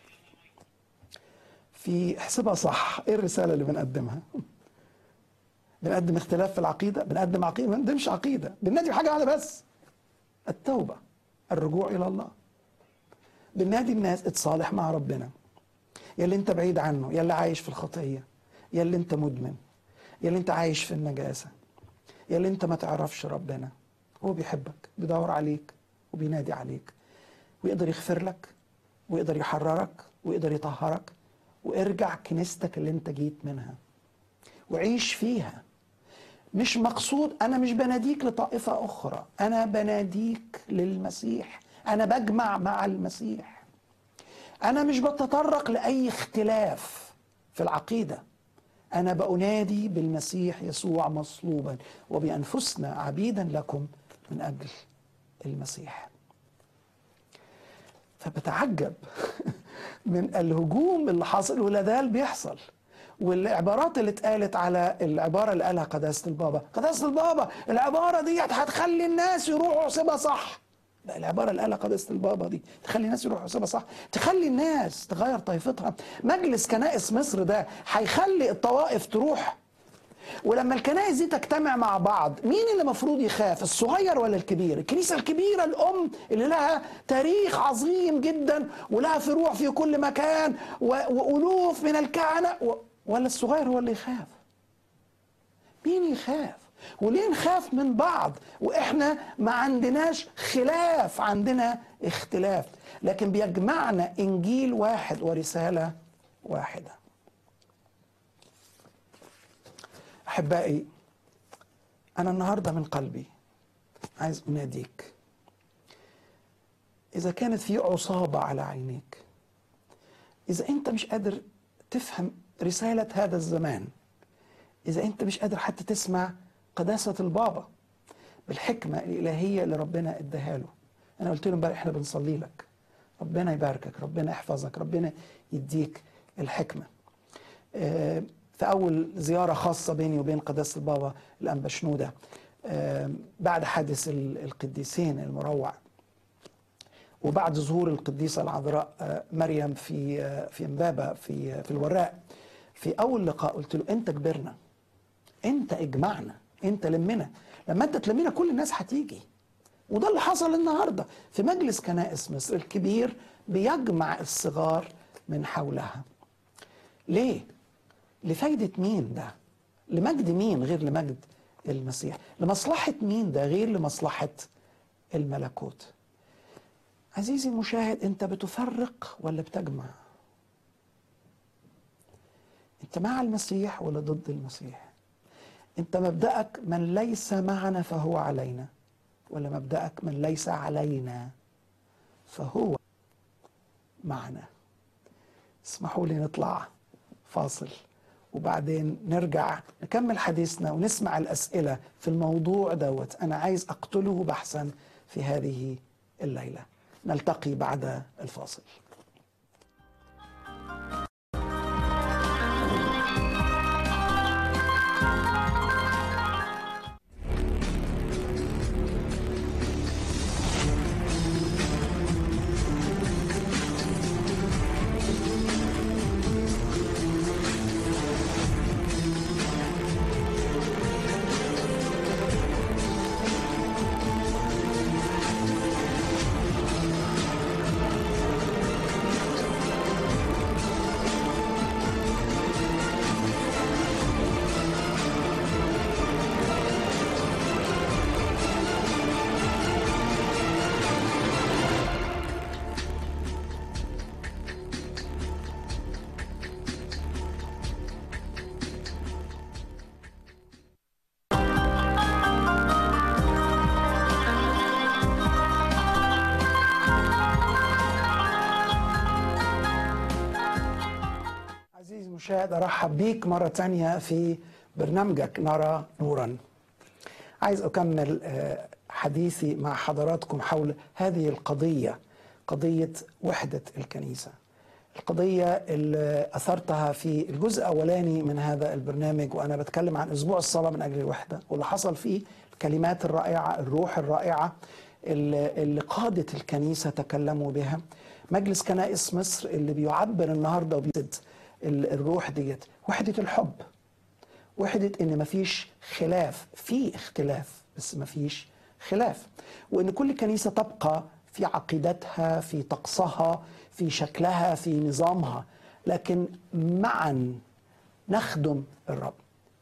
في احسبها صح ايه الرساله اللي بنقدمها بنقدم اختلاف في العقيده بنقدم عقيده ما بنقدمش عقيده بننادي بحاجه واحده بس التوبه الرجوع الى الله بننادي الناس اتصالح مع ربنا يا اللي انت بعيد عنه يا اللي عايش في الخطيه يا اللي انت مدمن يا اللي انت عايش في النجاسه يا اللي انت ما تعرفش ربنا هو بيحبك بيدور عليك وبينادي عليك ويقدر يغفر لك ويقدر يحررك ويقدر يطهرك وارجع كنيستك اللي انت جيت منها وعيش فيها مش مقصود انا مش بناديك لطائفه اخرى انا بناديك للمسيح انا بجمع مع المسيح انا مش بتطرق لاي اختلاف في العقيده انا بانادي بالمسيح يسوع مصلوبا وبانفسنا عبيدا لكم من اجل المسيح فبتعجب من الهجوم اللي حاصل ولا زال بيحصل والعبارات اللي اتقالت على العباره اللي قالها قداسه البابا قداسه البابا العباره دي هتخلي الناس يروحوا يحسبها صح بقى العباره اللي قالها قداسه البابا دي تخلي الناس يروحوا يحسبها صح تخلي الناس تغير طائفتها مجلس كنائس مصر ده هيخلي الطوائف تروح ولما الكنائس دي تجتمع مع بعض مين اللي المفروض يخاف الصغير ولا الكبير الكنيسة الكبيرة الأم اللي لها تاريخ عظيم جدا ولها فروع في كل مكان و- وألوف من الكهنة و- ولا الصغير هو اللي يخاف مين يخاف وليه نخاف من بعض واحنا ما عندناش خلاف عندنا اختلاف لكن بيجمعنا انجيل واحد ورساله واحده احبائي انا النهارده من قلبي عايز اناديك اذا كانت في عصابه على عينيك اذا انت مش قادر تفهم رساله هذا الزمان إذا أنت مش قادر حتى تسمع قداسة البابا بالحكمة الإلهية اللي ربنا اداها له أنا قلت له امبارح إحنا بنصلي لك ربنا يباركك ربنا يحفظك ربنا يديك الحكمة آه، في أول زيارة خاصة بيني وبين قداسة البابا الأنبا شنودة آه، بعد حادث ال- القديسين المروع وبعد ظهور القديسة العذراء آه، مريم في آه، في امبابة في في الوراق في أول لقاء قلت له أنت كبرنا أنت اجمعنا أنت لمنا لما أنت تلمينا كل الناس هتيجي وده اللي حصل النهارده في مجلس كنائس مصر الكبير بيجمع الصغار من حولها ليه؟ لفايدة مين ده؟ لمجد مين غير لمجد المسيح؟ لمصلحة مين ده غير لمصلحة الملكوت؟ عزيزي المشاهد انت بتفرق ولا بتجمع؟ انت مع المسيح ولا ضد المسيح؟ انت مبدأك من ليس معنا فهو علينا ولا مبدأك من ليس علينا فهو معنا اسمحوا لي نطلع فاصل وبعدين نرجع نكمل حديثنا ونسمع الأسئلة في الموضوع دوت أنا عايز أقتله بحثا في هذه الليلة نلتقي بعد الفاصل عزيزي المشاهد ارحب بيك مره تانية في برنامجك نرى نورا عايز اكمل آه، حديثي مع حضراتكم حول هذه القضيه قضيه وحده الكنيسه القضيه اللي اثرتها في الجزء الاولاني من هذا البرنامج وانا بتكلم عن اسبوع الصلاه من اجل الوحده واللي حصل فيه الكلمات الرائعه الروح الرائعه اللي اللي قادت الكنيسه تكلموا بها مجلس كنائس مصر اللي بيعبر النهارده وبيزد ال- الروح ديت وحده الحب وحدة ان مفيش خلاف في اختلاف بس مفيش خلاف وان كل كنيسة تبقى في عقيدتها في طقسها في شكلها في نظامها لكن معا نخدم الرب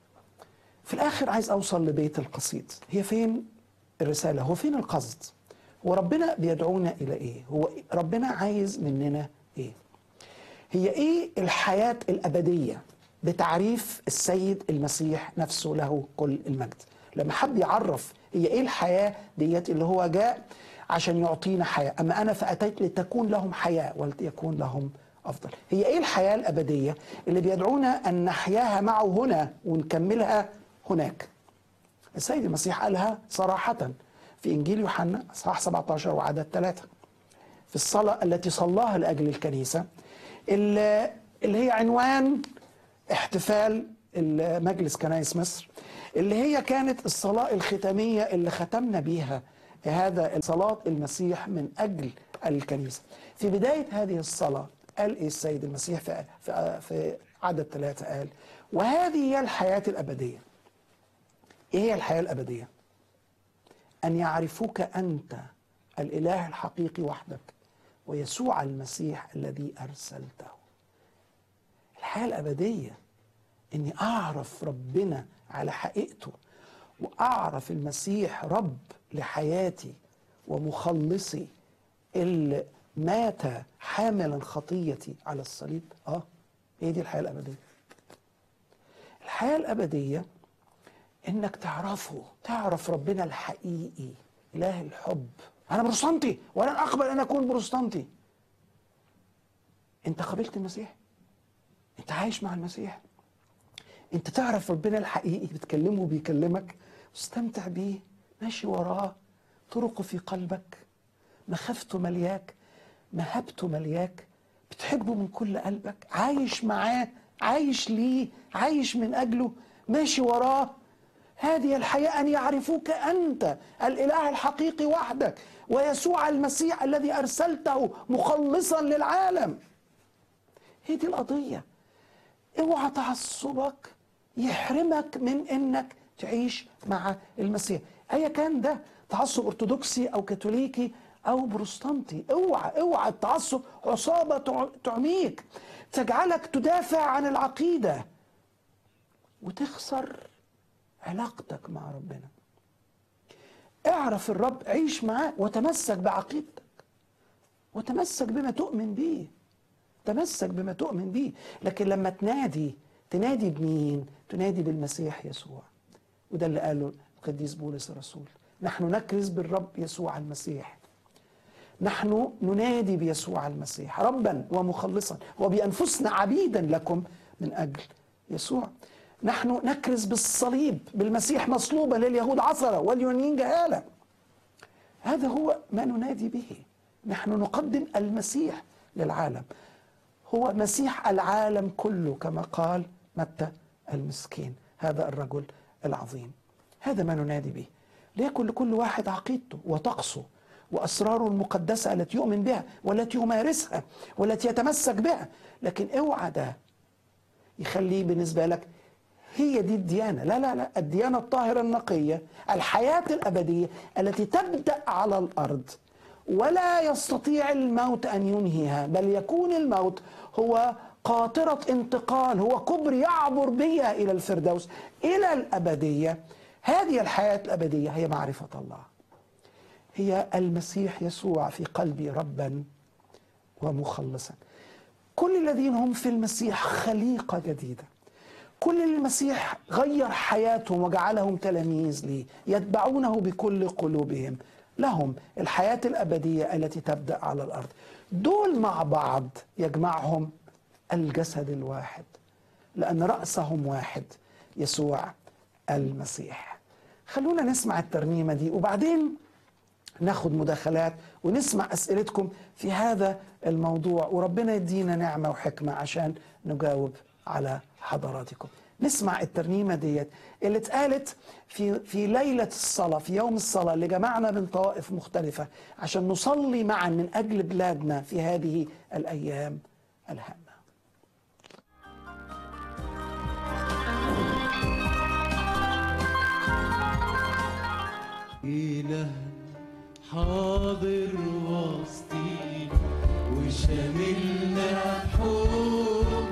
في الاخر عايز اوصل لبيت القصيد هي فين الرسالة هو فين القصد هو ربنا بيدعونا الى ايه هو ربنا عايز مننا ايه هي ايه الحياة الأبدية بتعريف السيد المسيح نفسه له كل المجد لما حب يعرف هي ايه الحياة ديت اللي هو جاء عشان يعطينا حياة أما أنا فأتيت لتكون لهم حياة ولتكون لهم أفضل هي ايه الحياة الأبدية اللي بيدعونا أن نحياها معه هنا ونكملها هناك السيد المسيح قالها صراحة في إنجيل يوحنا أصحاح 17 وعدد 3 في الصلاة التي صلاها لأجل الكنيسة اللي اللي هي عنوان احتفال مجلس كنائس مصر اللي هي كانت الصلاة الختامية اللي ختمنا بيها هذا صلاة المسيح من أجل الكنيسة في بداية هذه الصلاة قال إيه السيد المسيح في, في, في عدد ثلاثة قال وهذه هي الحياة الأبدية إيه هي الحياة الأبدية أن يعرفوك أنت الإله الحقيقي وحدك ويسوع المسيح الذي أرسلته الحياة الأبدية إني أعرف ربنا على حقيقته وأعرف المسيح رب لحياتي ومخلصي اللي مات حاملا خطيتي على الصليب اه هي دي الحياة الأبدية الحياة الأبدية إنك تعرفه تعرف ربنا الحقيقي إله الحب أنا بروستانتي ولن أقبل أن أكون بروستانتي أنت قبلت المسيح أنت عايش مع المسيح أنت تعرف ربنا الحقيقي بتكلمه بيكلمك مستمتع بيه ماشي وراه طرقه في قلبك مخافته ملياك مهابته ملياك بتحبه من كل قلبك عايش معاه عايش ليه عايش من أجله ماشي وراه هذه الحياة أن يعرفوك أنت الإله الحقيقي وحدك ويسوع المسيح الذي أرسلته مخلصا للعالم هي دي القضية اوعى تعصبك يحرمك من انك تعيش مع المسيح ايا كان ده تعصب ارثوذكسي او كاثوليكي او بروستانتي اوعى اوعى التعصب عصابه تع- تعميك تجعلك تدافع عن العقيده وتخسر علاقتك مع ربنا اعرف الرب عيش معاه وتمسك بعقيدتك وتمسك بما تؤمن به تمسك بما تؤمن به لكن لما تنادي تنادي بمين تنادي بالمسيح يسوع وده اللي قاله القديس بولس الرسول نحن نكرز بالرب يسوع المسيح نحن ننادي بيسوع المسيح ربا ومخلصا وبأنفسنا عبيدا لكم من أجل يسوع نحن نكرز بالصليب بالمسيح مصلوبا لليهود عثرة واليونانيين جهالة هذا هو ما ننادي به نحن نقدم المسيح للعالم هو مسيح العالم كله كما قال متى المسكين هذا الرجل العظيم هذا ما ننادي به ليكن لكل واحد عقيدته وطقسه وأسراره المقدسة التي يؤمن بها والتي يمارسها والتي يتمسك بها لكن اوعى ده يخليه بالنسبة لك هي دي الديانة لا لا لا الديانة الطاهرة النقية الحياة الأبدية التي تبدأ على الأرض ولا يستطيع الموت أن ينهيها بل يكون الموت هو قاطرة انتقال هو كبر يعبر بها إلى الفردوس إلى الأبدية هذه الحياة الأبدية هي معرفة الله هي المسيح يسوع في قلبي ربا ومخلصا كل الذين هم في المسيح خليقة جديدة كل المسيح غير حياتهم وجعلهم تلاميذ ليه يتبعونه بكل قلوبهم لهم الحياة الأبدية التي تبدأ على الأرض دول مع بعض يجمعهم الجسد الواحد لأن رأسهم واحد يسوع المسيح خلونا نسمع الترنيمة دي وبعدين ناخد مداخلات ونسمع أسئلتكم في هذا الموضوع وربنا يدينا نعمة وحكمة عشان نجاوب على حضراتكم نسمع الترنيمة ديت اللي اتقالت في في ليلة الصلاة في يوم الصلاة اللي جمعنا من طوائف مختلفة عشان نصلي معا من أجل بلادنا في هذه الأيام الهامة
إله حاضر وسطينا وشاملنا بحبه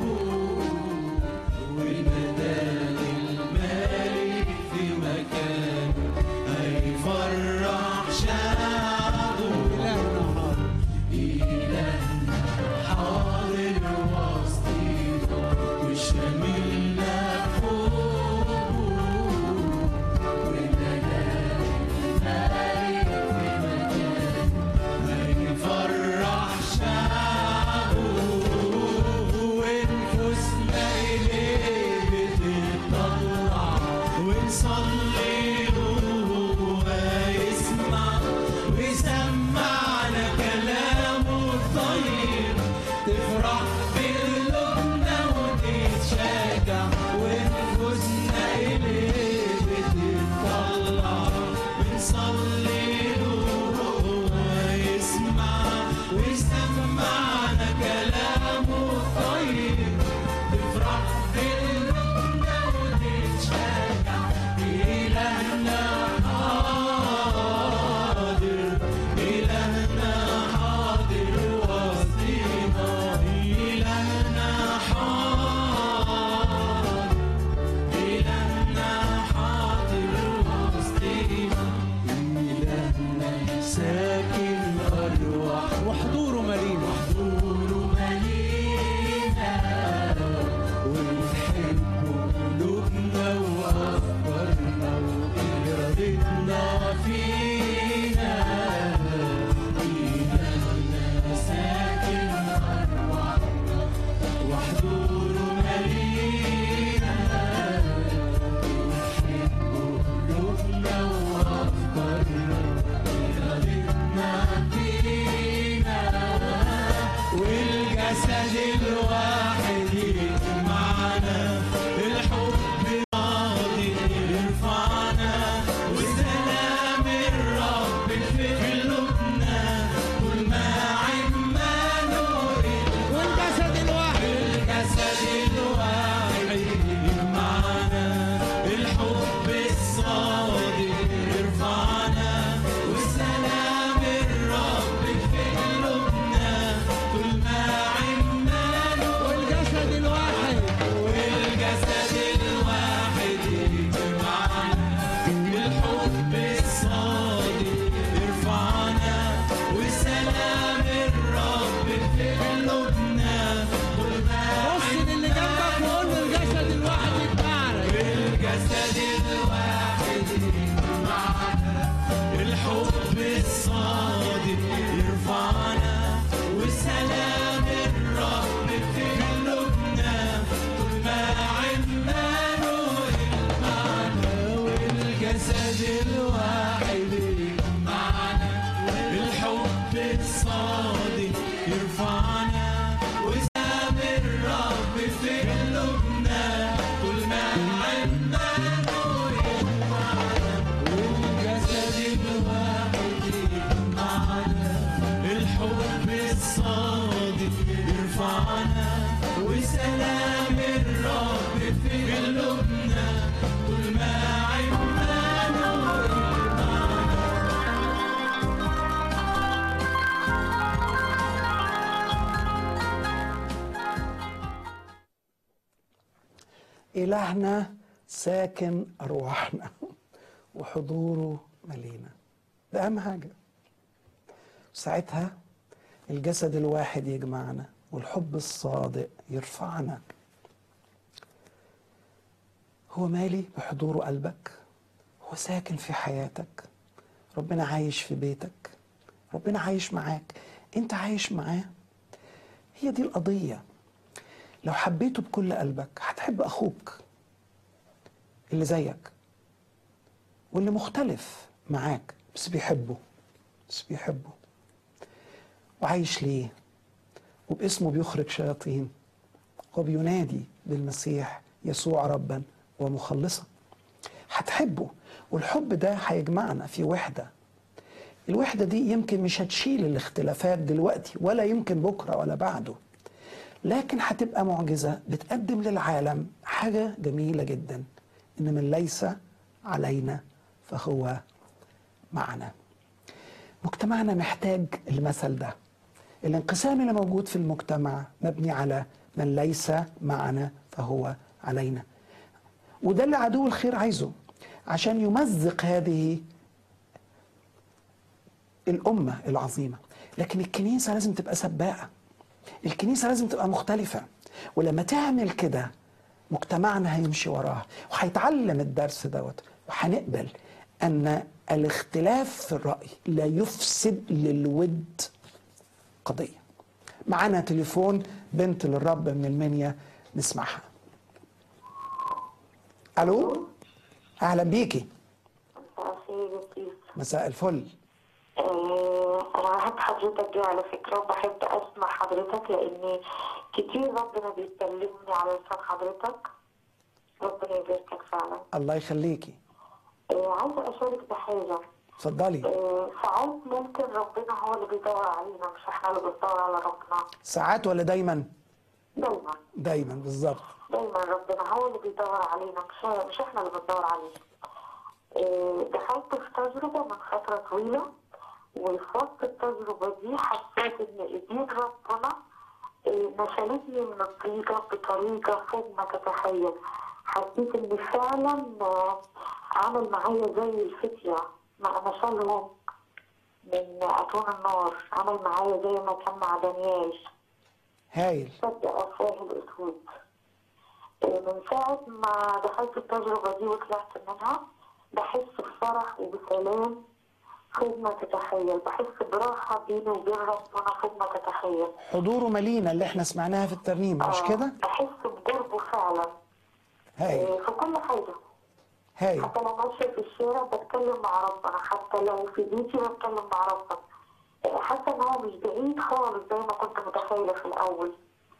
والمدام المالك في مكانه هيفرح شعبه إلهنا حاضر وسطينا وشاملنا بحبه هيفرح شعبه والجسد الواحد يجمعنا الحب راضي يرفعنا وسلام الرب في قلوبنا كل ما عمنا
والجسد الواحد
الجسد الواحد يجمعنا الحب الصادق يرفعنا وسلام الرب في قلوبنا طول ما عمنا
والجسد الواحد
والجسد الواحد يجمعنا الحب الصادق يرفعنا وسلام الرب في قلوبنا طول ما
بص للي جنبك وقول له الجسد الواحد يتبعنا
الجسد الواحد يجمعنا الحب الصادق يرفعنا وسلام الرب في قلوبنا طول ما عمنا يجمعنا والجسد الواحد يجمعنا الحب الصادق يرفعنا وسلام الرب في قلوبنا طول ما عمنا والجسد الواحد يجمعنا الحب الصادق يرفعنا وسلام الرب في قلوبنا طول ما عمنا
إلهنا ساكن أرواحنا وحضوره ملينا ده أهم حاجة ساعتها الجسد الواحد يجمعنا والحب الصادق يرفعنا هو مالي بحضوره قلبك هو ساكن في حياتك ربنا عايش في بيتك ربنا عايش معاك انت عايش معاه هي دي القضيه لو حبيته بكل قلبك هتحب اخوك اللي زيك واللي مختلف معاك بس بيحبه بس بيحبه وعايش ليه وباسمه بيخرج شياطين وبينادي بالمسيح يسوع ربا ومخلصا هتحبه والحب ده هيجمعنا في وحده الوحده دي يمكن مش هتشيل الاختلافات دلوقتي ولا يمكن بكره ولا بعده لكن هتبقى معجزه بتقدم للعالم حاجه جميله جدا ان من ليس علينا فهو معنا مجتمعنا محتاج المثل ده الانقسام اللي موجود في المجتمع مبني على من ليس معنا فهو علينا وده اللي عدو الخير عايزه عشان يمزق هذه الأمة العظيمة لكن الكنيسة لازم تبقى سباقة الكنيسة لازم تبقى مختلفة ولما تعمل كده مجتمعنا هيمشي وراها وهيتعلم الدرس دوت وهنقبل أن الاختلاف في الرأي لا يفسد للود قضية معانا تليفون بنت للرب من المنيا نسمعها ألو أهلا بيكي
مساء لطيف
مساء الفل
آه، أنا عهد حضرتك دي على فكرة وبحب أسمع حضرتك لأن كتير ربنا بيكلمني على لسان حضرتك ربنا يباركك فعلا
الله يخليكي
آه، عايزة أشارك بحاجة
اتفضلي
آه، ساعات ممكن ربنا هو اللي بيدور علينا مش احنا اللي بندور على ربنا
ساعات ولا دايما
دايما
دايما بالظبط
دايما ربنا هو اللي بيدور علينا مش مش احنا اللي بندور عليه آه، دخلت في تجربة من فترة طويلة وفي وسط التجربة دي حسيت ان ايدين ربنا آه، نشلتني من الطريقة بطريقة فوق ما تتخيل حسيت ان فعلا آه، عمل معايا زي الفتية مع نشلهم من أتون النار عمل معايا زي ما كان مع دانيال
هايل
صدق أفواه الأسود من ساعة ما دخلت التجربة دي وطلعت منها بحس بفرح وبسلام فوق ما تتخيل بحس براحة بيني وبين ربنا فوق ما تتخيل
حضوره ملينا اللي احنا سمعناها في الترنيمة مش
آه،
كده
بحس بقربه فعلا
هايل
آه، في كل حاجة
هايل
حتى لو ماشية في الشارع بتكلم مع ربنا حتى لو في بيتي بتكلم مع ربنا آه، حاسة ان هو مش بعيد خالص زي ما كنت متخيلة في الأول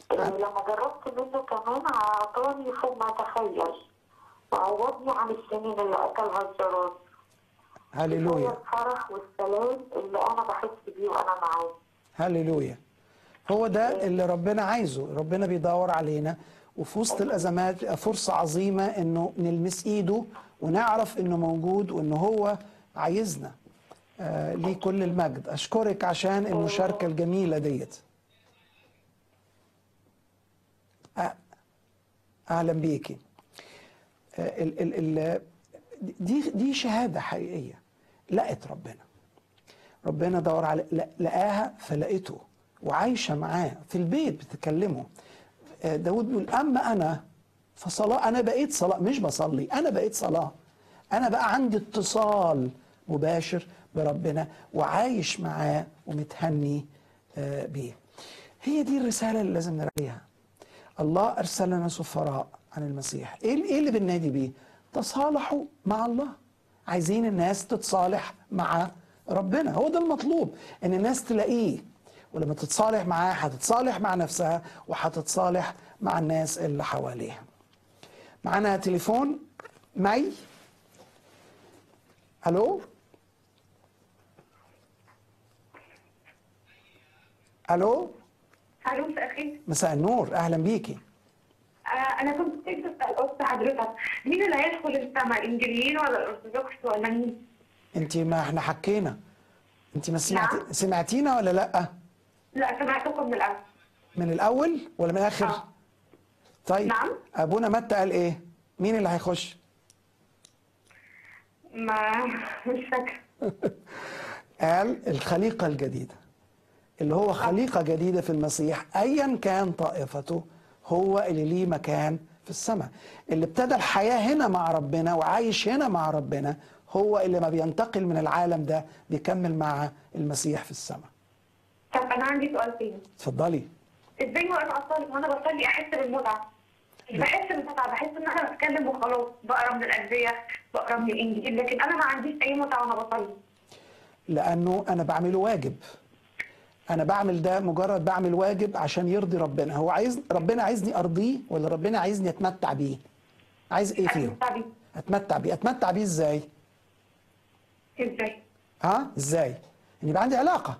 آه، لما جربت منه كمان اعطاني فوق ما اتخيل وعوضني عن السنين اللي اكلها الجراد هو
هللويا
الفرح والسلام اللي انا بحس بيه وانا معاه
هللويا هو ده اللي ربنا عايزه ربنا بيدور علينا وفي وسط الازمات فرصه عظيمه انه نلمس ايده ونعرف انه موجود وانه هو عايزنا آه ليه كل المجد اشكرك عشان المشاركه الجميله ديت آه اهلا بيكي آه ال ال ال دي دي شهاده حقيقيه لقت ربنا ربنا دور على لا- لقاها فلقيته وعايشه معاه في البيت بتكلمه آه، داود بيقول اما انا فصلاه انا بقيت صلاه مش بصلي انا بقيت صلاه انا بقى عندي اتصال مباشر بربنا وعايش معاه ومتهني آه، بيه هي دي الرساله اللي لازم نراعيها الله ارسل لنا سفراء عن المسيح ايه ايه اللي بننادي بيه تصالحوا مع الله عايزين الناس تتصالح مع ربنا هو ده المطلوب ان الناس تلاقيه ولما تتصالح معاه هتتصالح مع نفسها وهتتصالح مع الناس اللي حواليها معانا تليفون مي الو الو
الو مساء الخير
مساء النور اهلا بيكي
آه، انا كنت بسال اخت حضرتك مين اللي هيدخل السما الانجليين ولا الارثوذكس ولا مين؟
انت ما احنا حكينا انت ما سمعتي
نعم.
سمعتينا ولا لا
لا سمعتكم من الاول
من الاول ولا من الاخر
آه.
طيب
نعم.
ابونا متى قال ايه مين اللي هيخش
ما مش فاكره
قال الخليقه الجديده اللي هو خليقه جديده في المسيح ايا كان طائفته هو اللي ليه مكان في السماء اللي ابتدى الحياه هنا مع ربنا وعايش هنا مع ربنا هو اللي ما بينتقل من العالم ده بيكمل مع المسيح في السماء
طب انا عندي سؤال تاني
اتفضلي
ازاي وانا اصلي وانا بصلي احس بالمتعه؟ مش بحس بالمتعه بحس ان انا بتكلم وخلاص بقرا من الادعيه بقرا من الانجيل لكن انا ما عنديش اي متعه وانا بصلي
لانه انا بعمله واجب انا بعمل ده مجرد بعمل واجب عشان يرضي ربنا هو عايز ربنا عايزني ارضيه ولا ربنا عايزني اتمتع بيه عايز ايه فيهم
أتمتع بيه.
اتمتع بيه اتمتع بيه ازاي
ازاي؟
ها ازاي ان يبقى عندي علاقه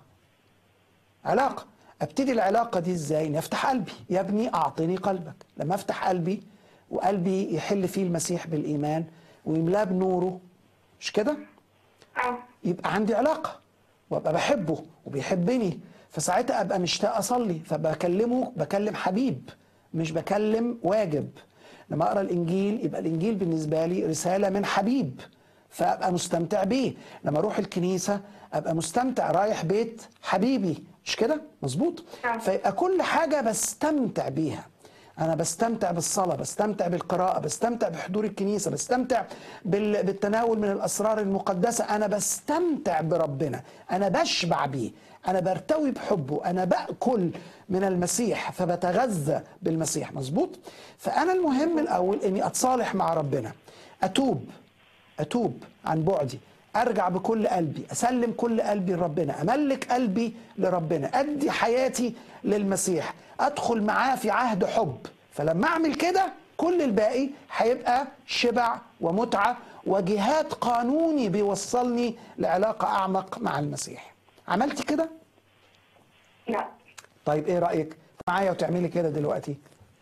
علاقه ابتدي العلاقه دي ازاي اني افتح قلبي يا ابني اعطني قلبك لما افتح قلبي وقلبي يحل فيه المسيح بالايمان ويملاه بنوره مش كده
اه
يبقى عندي علاقه وابقى بحبه وبيحبني فساعتها ابقى مشتاق اصلي فبكلمه بكلم حبيب مش بكلم واجب لما اقرا الانجيل يبقى الانجيل بالنسبه لي رساله من حبيب فابقى مستمتع بيه لما اروح الكنيسه ابقى مستمتع رايح بيت حبيبي مش كده مظبوط
نعم.
فيبقى كل حاجه بستمتع بيها انا بستمتع بالصلاه بستمتع بالقراءه بستمتع بحضور الكنيسه بستمتع بال- بالتناول من الاسرار المقدسه انا بستمتع بربنا انا بشبع بيه انا برتوي بحبه انا باكل من المسيح فبتغذى بالمسيح مظبوط فانا المهم الاول اني اتصالح مع ربنا اتوب اتوب عن بعدي ارجع بكل قلبي اسلم كل قلبي لربنا املك قلبي لربنا ادي حياتي للمسيح ادخل معاه في عهد حب فلما اعمل كده كل الباقي هيبقى شبع ومتعه وجهاد قانوني بيوصلني لعلاقه اعمق مع المسيح عملتي كده
لا
طيب ايه رايك معايا وتعملي كده دلوقتي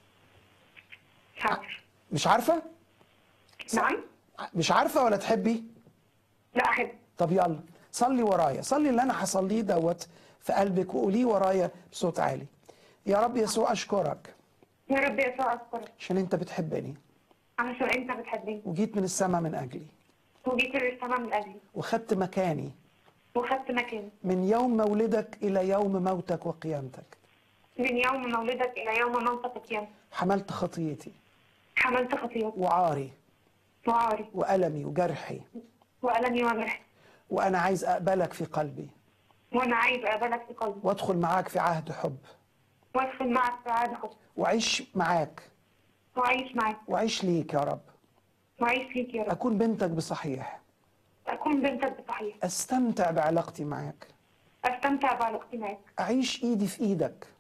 مش عارفه
مش عارفه
نعم
مش عارفه ولا تحبي
لا احب
طب يلا صلي ورايا صلي اللي انا هصليه دوت في قلبك وقوليه ورايا بصوت عالي يا رب يسوع اشكرك
يا رب يسوع اذكرك
عشان انت بتحبني
علشان انت بتحبني
وجيت من السماء من اجلي
وجيت للسماء من اجلي
وخدت مكاني
وخدت مكاني
من يوم مولدك الى يوم موتك وقيامتك
من يوم مولدك الى يوم موتك القيامة
حملت خطيتي
حملت خطيئتي
وعاري
وعاري
والمي وجرحي
والمي وجرحي
وانا عايز اقبلك في قلبي
وانا عايز اقبلك في قلبي
وادخل معاك في عهد حب
وادخل معك في عهد حب
واعيش معاك
واعيش معاك
واعيش ليك يا رب
واعيش فيك يا رب
اكون بنتك بصحيح
اكون بنتك بصحيح
استمتع بعلاقتي معاك
استمتع بعلاقتي معاك
اعيش ايدي في ايدك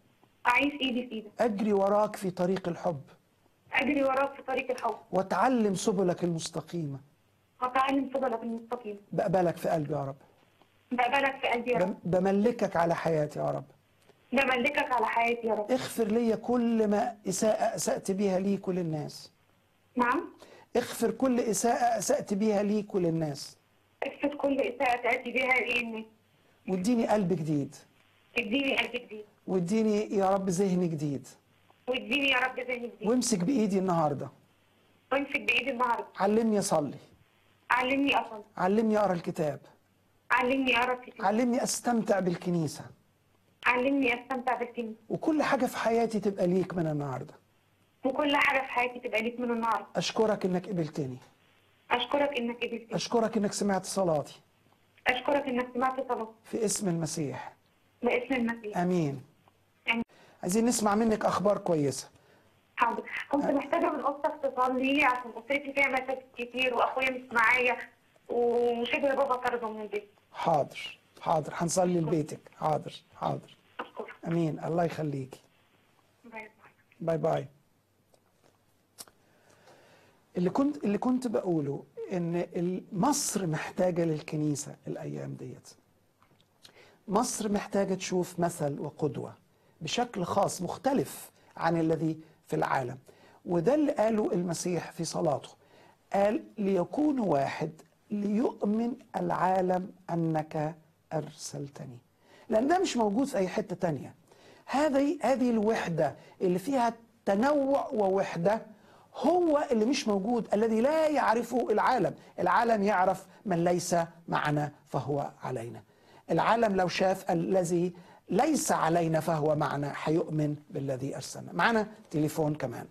اعيش ايدي في ايدك
اجري وراك في طريق الحب
اجري وراك في طريق الحب
واتعلم سبلك المستقيمه
واتعلم سبلك المستقيم
بقبلك في قلبي يا رب
بقبلك في قلبي يا رب
بم- بملكك على حياتي يا رب
بملكك على حياتي يا رب
اغفر لي كل ما اساءه اسات بها ليك وللناس
نعم
اغفر كل اساءه اسات بها ليك وللناس
اكفت كل اساءة تاتي بها لاني
واديني قلب جديد
اديني قلب جديد
واديني يا رب ذهن جديد
واديني يا رب ذهن جديد
وامسك بايدي النهارده
وامسك بايدي النهارده
علمني اصلي
علمني اصلي
علمني اقرا الكتاب
علمني اقرا كتير
علمني استمتع بالكنيسه
علمني استمتع بالكنيسه
وكل حاجه في حياتي تبقى ليك من النهارده
وكل حاجه في حياتي تبقى ليك من النهارده
اشكرك انك قبلتني
اشكرك انك قبلتني
اشكرك انك سمعت صلاتي
اشكرك انك سمعت صلاه
في اسم المسيح
باسم المسيح
امين
آمين.
عايزين نسمع منك اخبار كويسه
حاضر كنت محتاجه من اختك تصلي لي عشان اسرتي فيها مشاكل كتير واخويا مش معايا وشبه بابا طرده من البيت
حاضر حاضر هنصلي لبيتك حاضر حاضر
اشكرك
امين الله يخليكي
باي
باي
باي
باي اللي كنت اللي كنت بقوله ان ال- مصر محتاجه للكنيسه الايام ديت مصر محتاجه تشوف مثل وقدوه بشكل خاص مختلف عن الذي في العالم وده اللي قاله المسيح في صلاته قال ليكون واحد ليؤمن العالم انك ارسلتني لان ده مش موجود في اي حته تانية هذه هذه الوحده اللي فيها تنوع ووحده هو اللي مش موجود الذي لا يعرفه العالم العالم يعرف من ليس معنا فهو علينا العالم لو شاف الذي ليس علينا فهو معنا هيؤمن بالذي ارسلنا معنا تليفون كمان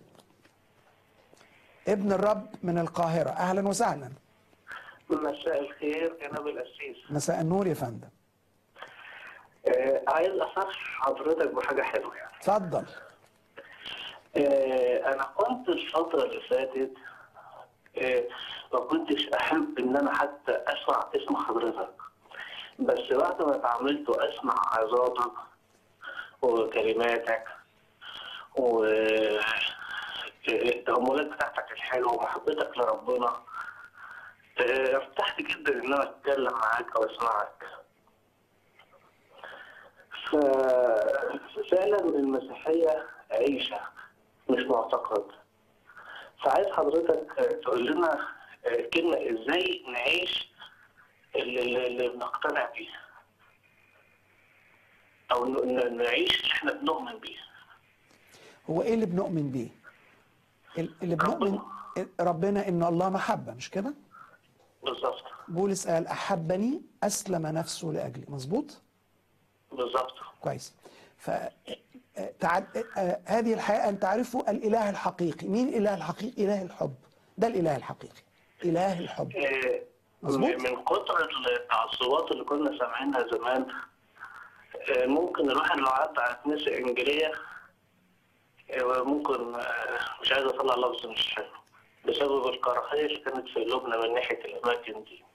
ابن الرب من القاهرة أهلا وسهلا
مساء الخير جناب القسيس
مساء النور يا فندم
آه عايز اصح حضرتك بحاجه حلوه يعني
اتفضل
آه انا كنت الفتره اللي فاتت آه ما كنتش احب ان انا حتى اسمع اسم حضرتك بس بعد ما اتعاملت واسمع عظاتك وكلماتك و التأملات بتاعتك الحلوة ومحبتك لربنا آه، ارتحت جدا ان انا اتكلم معاك او اسمعك ففعلا المسيحية عيشة مش معتقد فعايز حضرتك آه، تقول لنا آه، كلمة ازاي نعيش اللي, اللي- اللي بنقتنع بيه او ن- ن- نعيش اللي احنا بنؤمن بيه
هو إيه اللي بنؤمن بيه ال- اللي بنؤمن ربنا إن الله محبة مش كده
بالظبط
بولس قال أحبني أسلم نفسه لأجلي مظبوط
بالظبط
كويس ف تعد... آه، هذه الحقيقة أن تعرفوا الإله الحقيقي مين الإله الحقيقي إله الحب ده الإله الحقيقي إله الحب
آه،
مظبوط.
من كتر التعصبات اللي كنا سامعينها زمان آه، ممكن الواحد لو عدى على كنيسة إنجيلية آه، ممكن آه، مش عايز أطلع لفظ مش حلو بسبب الكراهية اللي كانت في قلوبنا من ناحية الأماكن دي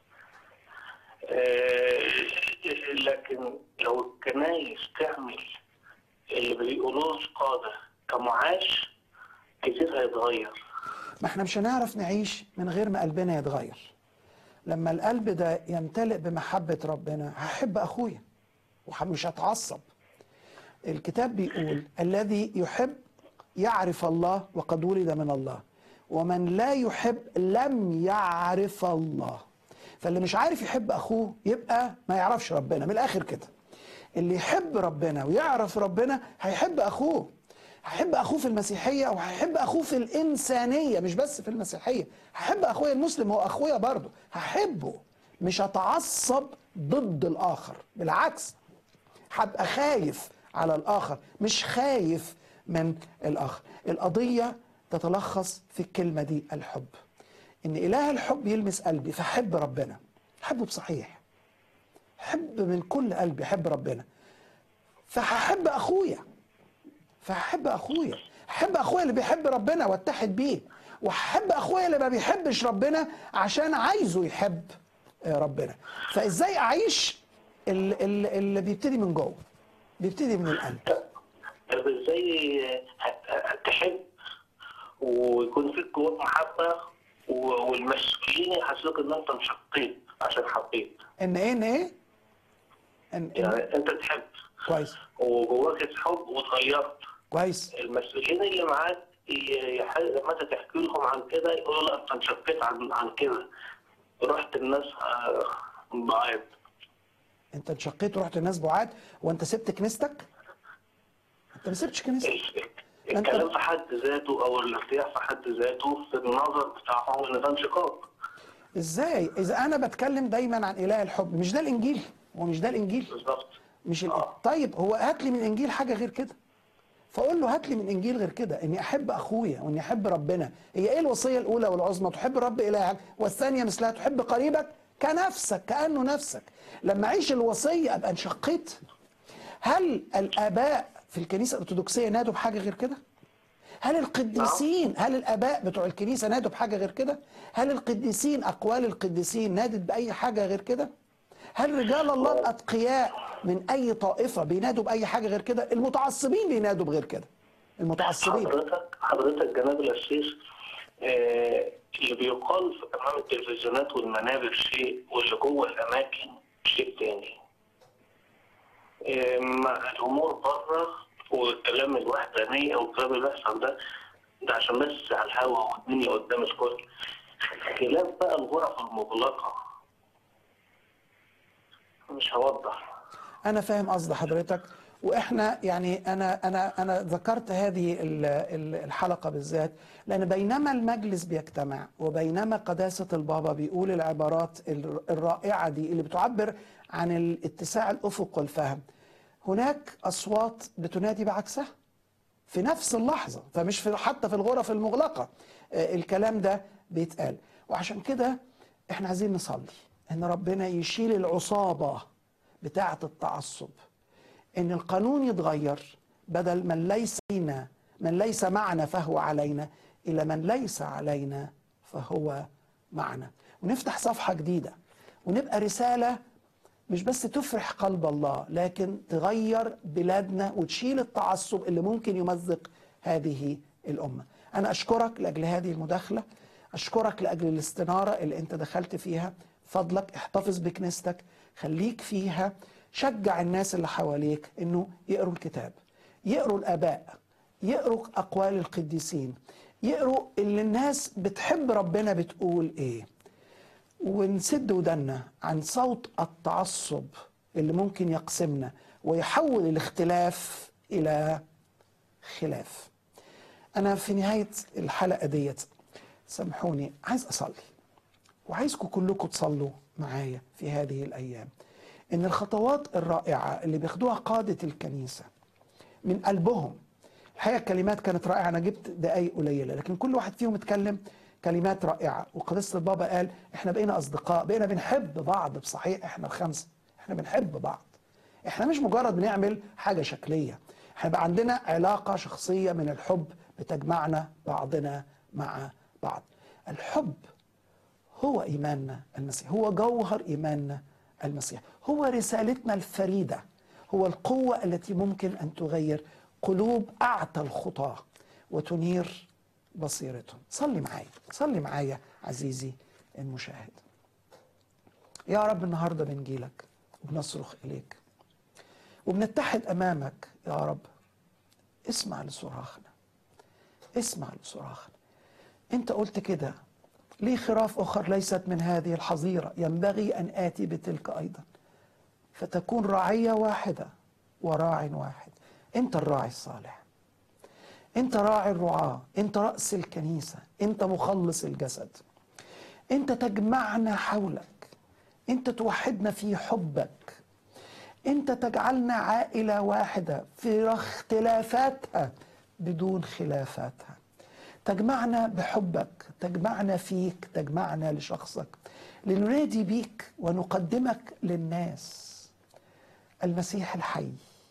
آه، لكن لو الكنايس تعمل اللي بيقولوه القادة كمعاش كتير هيتغير
ما احنا مش هنعرف نعيش من غير ما قلبنا يتغير لما القلب ده يمتلئ بمحبة ربنا هحب أخويا ومش هتعصب الكتاب بيقول الذي يحب يعرف الله وقد ولد من الله ومن لا يحب لم يعرف الله فاللي مش عارف يحب أخوه يبقى ما يعرفش ربنا من الآخر كده اللي يحب ربنا ويعرف ربنا هيحب أخوه هيحب أخوه في المسيحية وهيحب أخوه في الإنسانية مش بس في المسيحية هحب أخويا المسلم هو أخويا برضه هحبه مش هتعصب ضد الآخر بالعكس هبقى خايف على الآخر مش خايف من الآخر القضية تتلخص في الكلمة دي الحب إن إله الحب يلمس قلبي فأحب ربنا أحبه بصحيح أحب من كل قلبي أحب ربنا فهحب أخويا فهحب أخويا أحب أخويا اللي بيحب ربنا واتحد بيه وأحب أخويا اللي ما بيحبش ربنا عشان عايزه يحب آه، ربنا فإزاي أعيش ال- ال- اللي بيبتدي من جوه بيبتدي من القلب
ازاي هت- تحب ويكون فيك جواك محبه و- والمسؤولين يحسسوك ان انت انشقيت عشان حبيت
ان ايه ان ايه ان, إن
يعني انت تحب
كويس
وجواك حب واتغيرت
كويس
المسؤولين اللي معاك ي- يح- لما انت تحكي لهم عن كده يقولوا لا انت انشقيت عن عن كده رحت الناس آه، بعيد
انت انشقيت ورحت الناس بعاد وانت سبت كنيستك انت ما سبتش كنيستك
ال- الكلام في حد ذاته او الارتياح في حد ذاته في النظر بتاعهم ان ده انشقاق
ازاي اذا انا بتكلم دايما عن اله الحب مش ده الانجيل هو مش ده الانجيل
بالظبط
مش ال...
آه.
طيب هو هات لي من الانجيل حاجه غير كده فاقول له هات لي من الانجيل غير كده اني احب اخويا واني احب ربنا هي ايه الوصيه الاولى والعظمى تحب الرب الهك والثانيه مثلها تحب قريبك كنفسك كانه نفسك لما اعيش الوصيه ابقى انشقيت هل الاباء في الكنيسه الارثوذكسيه نادوا بحاجه غير كده هل القديسين هل الاباء بتوع الكنيسه نادوا بحاجه غير كده هل القديسين اقوال القديسين نادت باي حاجه غير كده هل رجال الله الاتقياء من اي طائفه بينادوا باي حاجه غير كده المتعصبين بينادوا بغير كده المتعصبين
حضرتك حضرتك جناب القسيس آه، اللي بيقال في امام التلفزيونات والمنابر شيء واللي جوه الاماكن شيء تاني آه، ما الامور بره والكلام الوحدانيه والكلام اللي بيحصل ده ده عشان بس على الهوا والدنيا قدام الكل خلاف بقى الغرف المغلقه مش هوضح
انا فاهم قصد حضرتك واحنا يعني انا انا انا ذكرت هذه ال- ال- الحلقه بالذات لان بينما المجلس بيجتمع وبينما قداسه البابا بيقول العبارات ال- الرائعه دي اللي بتعبر عن الاتساع الافق والفهم هناك اصوات بتنادي بعكسها في نفس اللحظة فمش في حتى في الغرف المغلقة آه، الكلام ده بيتقال وعشان كده احنا عايزين نصلي ان ربنا يشيل العصابة بتاعة التعصب ان القانون يتغير بدل من ليس لينا من ليس معنا فهو علينا الى من ليس علينا فهو معنا ونفتح صفحة جديدة ونبقى رسالة مش بس تفرح قلب الله لكن تغير بلادنا وتشيل التعصب اللي ممكن يمزق هذه الأمة أنا أشكرك لأجل هذه المداخلة أشكرك لأجل الاستنارة اللي أنت دخلت فيها فضلك احتفظ بكنيستك خليك فيها شجع الناس اللي حواليك أنه يقروا الكتاب يقروا الآباء يقروا أقوال القديسين يقروا اللي الناس بتحب ربنا بتقول إيه ونسد ودنا عن صوت التعصب اللي ممكن يقسمنا ويحول الاختلاف الى خلاف انا في نهايه الحلقه ديت سامحوني عايز اصلي وعايزكم كلكم تصلوا معايا في هذه الايام ان الخطوات الرائعه اللي بياخدوها قاده الكنيسه من قلبهم الحقيقه الكلمات كانت رائعه انا جبت دقايق قليله لكن كل واحد فيهم اتكلم كلمات رائعه وقداسه البابا قال احنا بقينا اصدقاء بقينا بنحب بعض بصحيح احنا الخمسه احنا بنحب بعض احنا مش مجرد بنعمل حاجه شكليه احنا بقى عندنا علاقه شخصيه من الحب بتجمعنا بعضنا مع بعض الحب هو ايماننا المسيح هو جوهر ايماننا المسيح هو رسالتنا الفريده هو القوه التي ممكن ان تغير قلوب اعتى الخطاه وتنير بصيرتهم صلي معايا صلي معايا عزيزي المشاهد يا رب النهارده بنجيلك وبنصرخ اليك وبنتحد امامك يا رب اسمع لصراخنا اسمع لصراخنا انت قلت كده لي خراف اخر ليست من هذه الحظيره ينبغي ان اتي بتلك ايضا فتكون رعيه واحده وراع واحد انت الراعي الصالح انت راعي الرعاه انت راس الكنيسه انت مخلص الجسد انت تجمعنا حولك انت توحدنا في حبك انت تجعلنا عائله واحده في اختلافاتها بدون خلافاتها تجمعنا بحبك تجمعنا فيك تجمعنا لشخصك لننادي بيك ونقدمك للناس المسيح الحي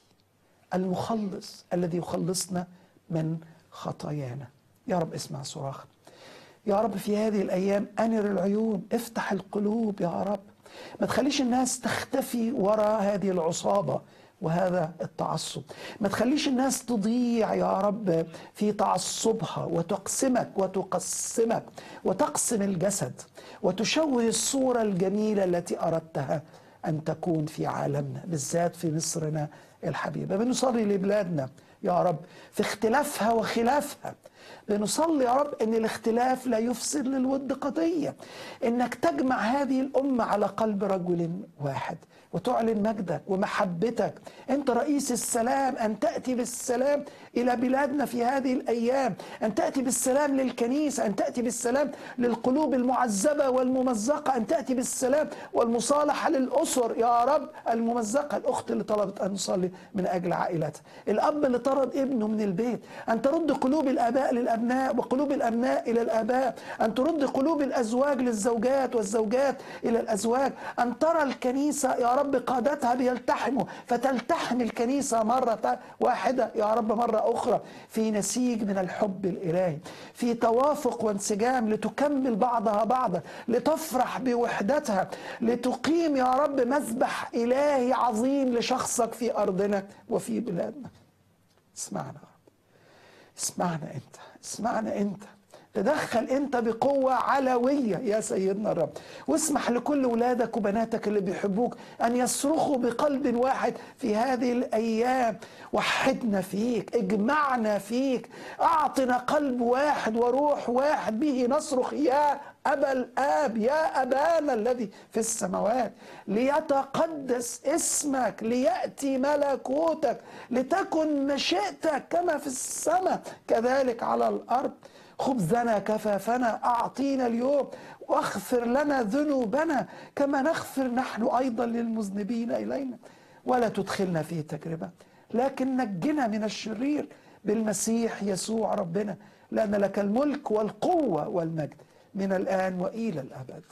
المخلص الذي يخلصنا من خطايانا يا رب اسمع صراخ يا رب في هذه الايام انر العيون افتح القلوب يا رب ما تخليش الناس تختفي وراء هذه العصابه وهذا التعصب ما تخليش الناس تضيع يا رب في تعصبها وتقسمك وتقسمك وتقسم الجسد وتشوه الصورة الجميلة التي أردتها أن تكون في عالمنا بالذات في مصرنا الحبيبة بنصلي لبلادنا يا رب في اختلافها وخلافها بنصلي يا رب ان الاختلاف لا يفسد للود قضيه انك تجمع هذه الامه على قلب رجل واحد وتعلن مجدك ومحبتك انت رئيس السلام ان تاتي بالسلام الى بلادنا في هذه الايام ان تاتي بالسلام للكنيسه ان تاتي بالسلام للقلوب المعذبه والممزقه ان تاتي بالسلام والمصالحه للاسر يا رب الممزقه الاخت اللي طلبت ان نصلي من اجل عائلتها الاب اللي طرد ابنه من البيت ان ترد قلوب الاباء للابناء وقلوب الابناء الى الاباء ان ترد قلوب الازواج للزوجات والزوجات الى الازواج ان ترى الكنيسه يا رب قادتها بيلتحموا فتلتحم الكنيسه مره واحده يا رب مره اخرى في نسيج من الحب الالهي في توافق وانسجام لتكمل بعضها بعضا لتفرح بوحدتها لتقيم يا رب مذبح الهي عظيم لشخصك في ارضنا وفي بلادنا اسمعنا يا رب اسمعنا انت اسمعنا انت تدخل انت بقوة علوية يا سيدنا الرب واسمح لكل ولادك وبناتك اللي بيحبوك ان يصرخوا بقلب واحد في هذه الايام وحدنا فيك اجمعنا فيك اعطنا قلب واحد وروح واحد به نصرخ يا أبا الآب يا أبانا الذي في السماوات ليتقدس اسمك ليأتي ملكوتك لتكن مشيئتك كما في السماء كذلك على الأرض خبزنا كفافنا أعطينا اليوم واغفر لنا ذنوبنا كما نغفر نحن أيضا للمذنبين إلينا ولا تدخلنا في تجربة لكن نجنا من الشرير بالمسيح يسوع ربنا لأن لك الملك والقوة والمجد من الآن وإلى الأبد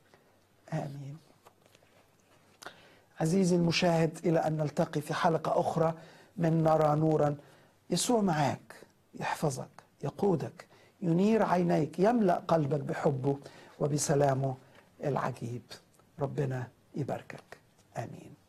آمين عزيزي المشاهد إلى أن نلتقي في حلقة أخرى من نرى نورا يسوع معاك يحفظك يقودك ينير عينيك يملأ قلبك بحبه وبسلامه العجيب ربنا يباركك آمين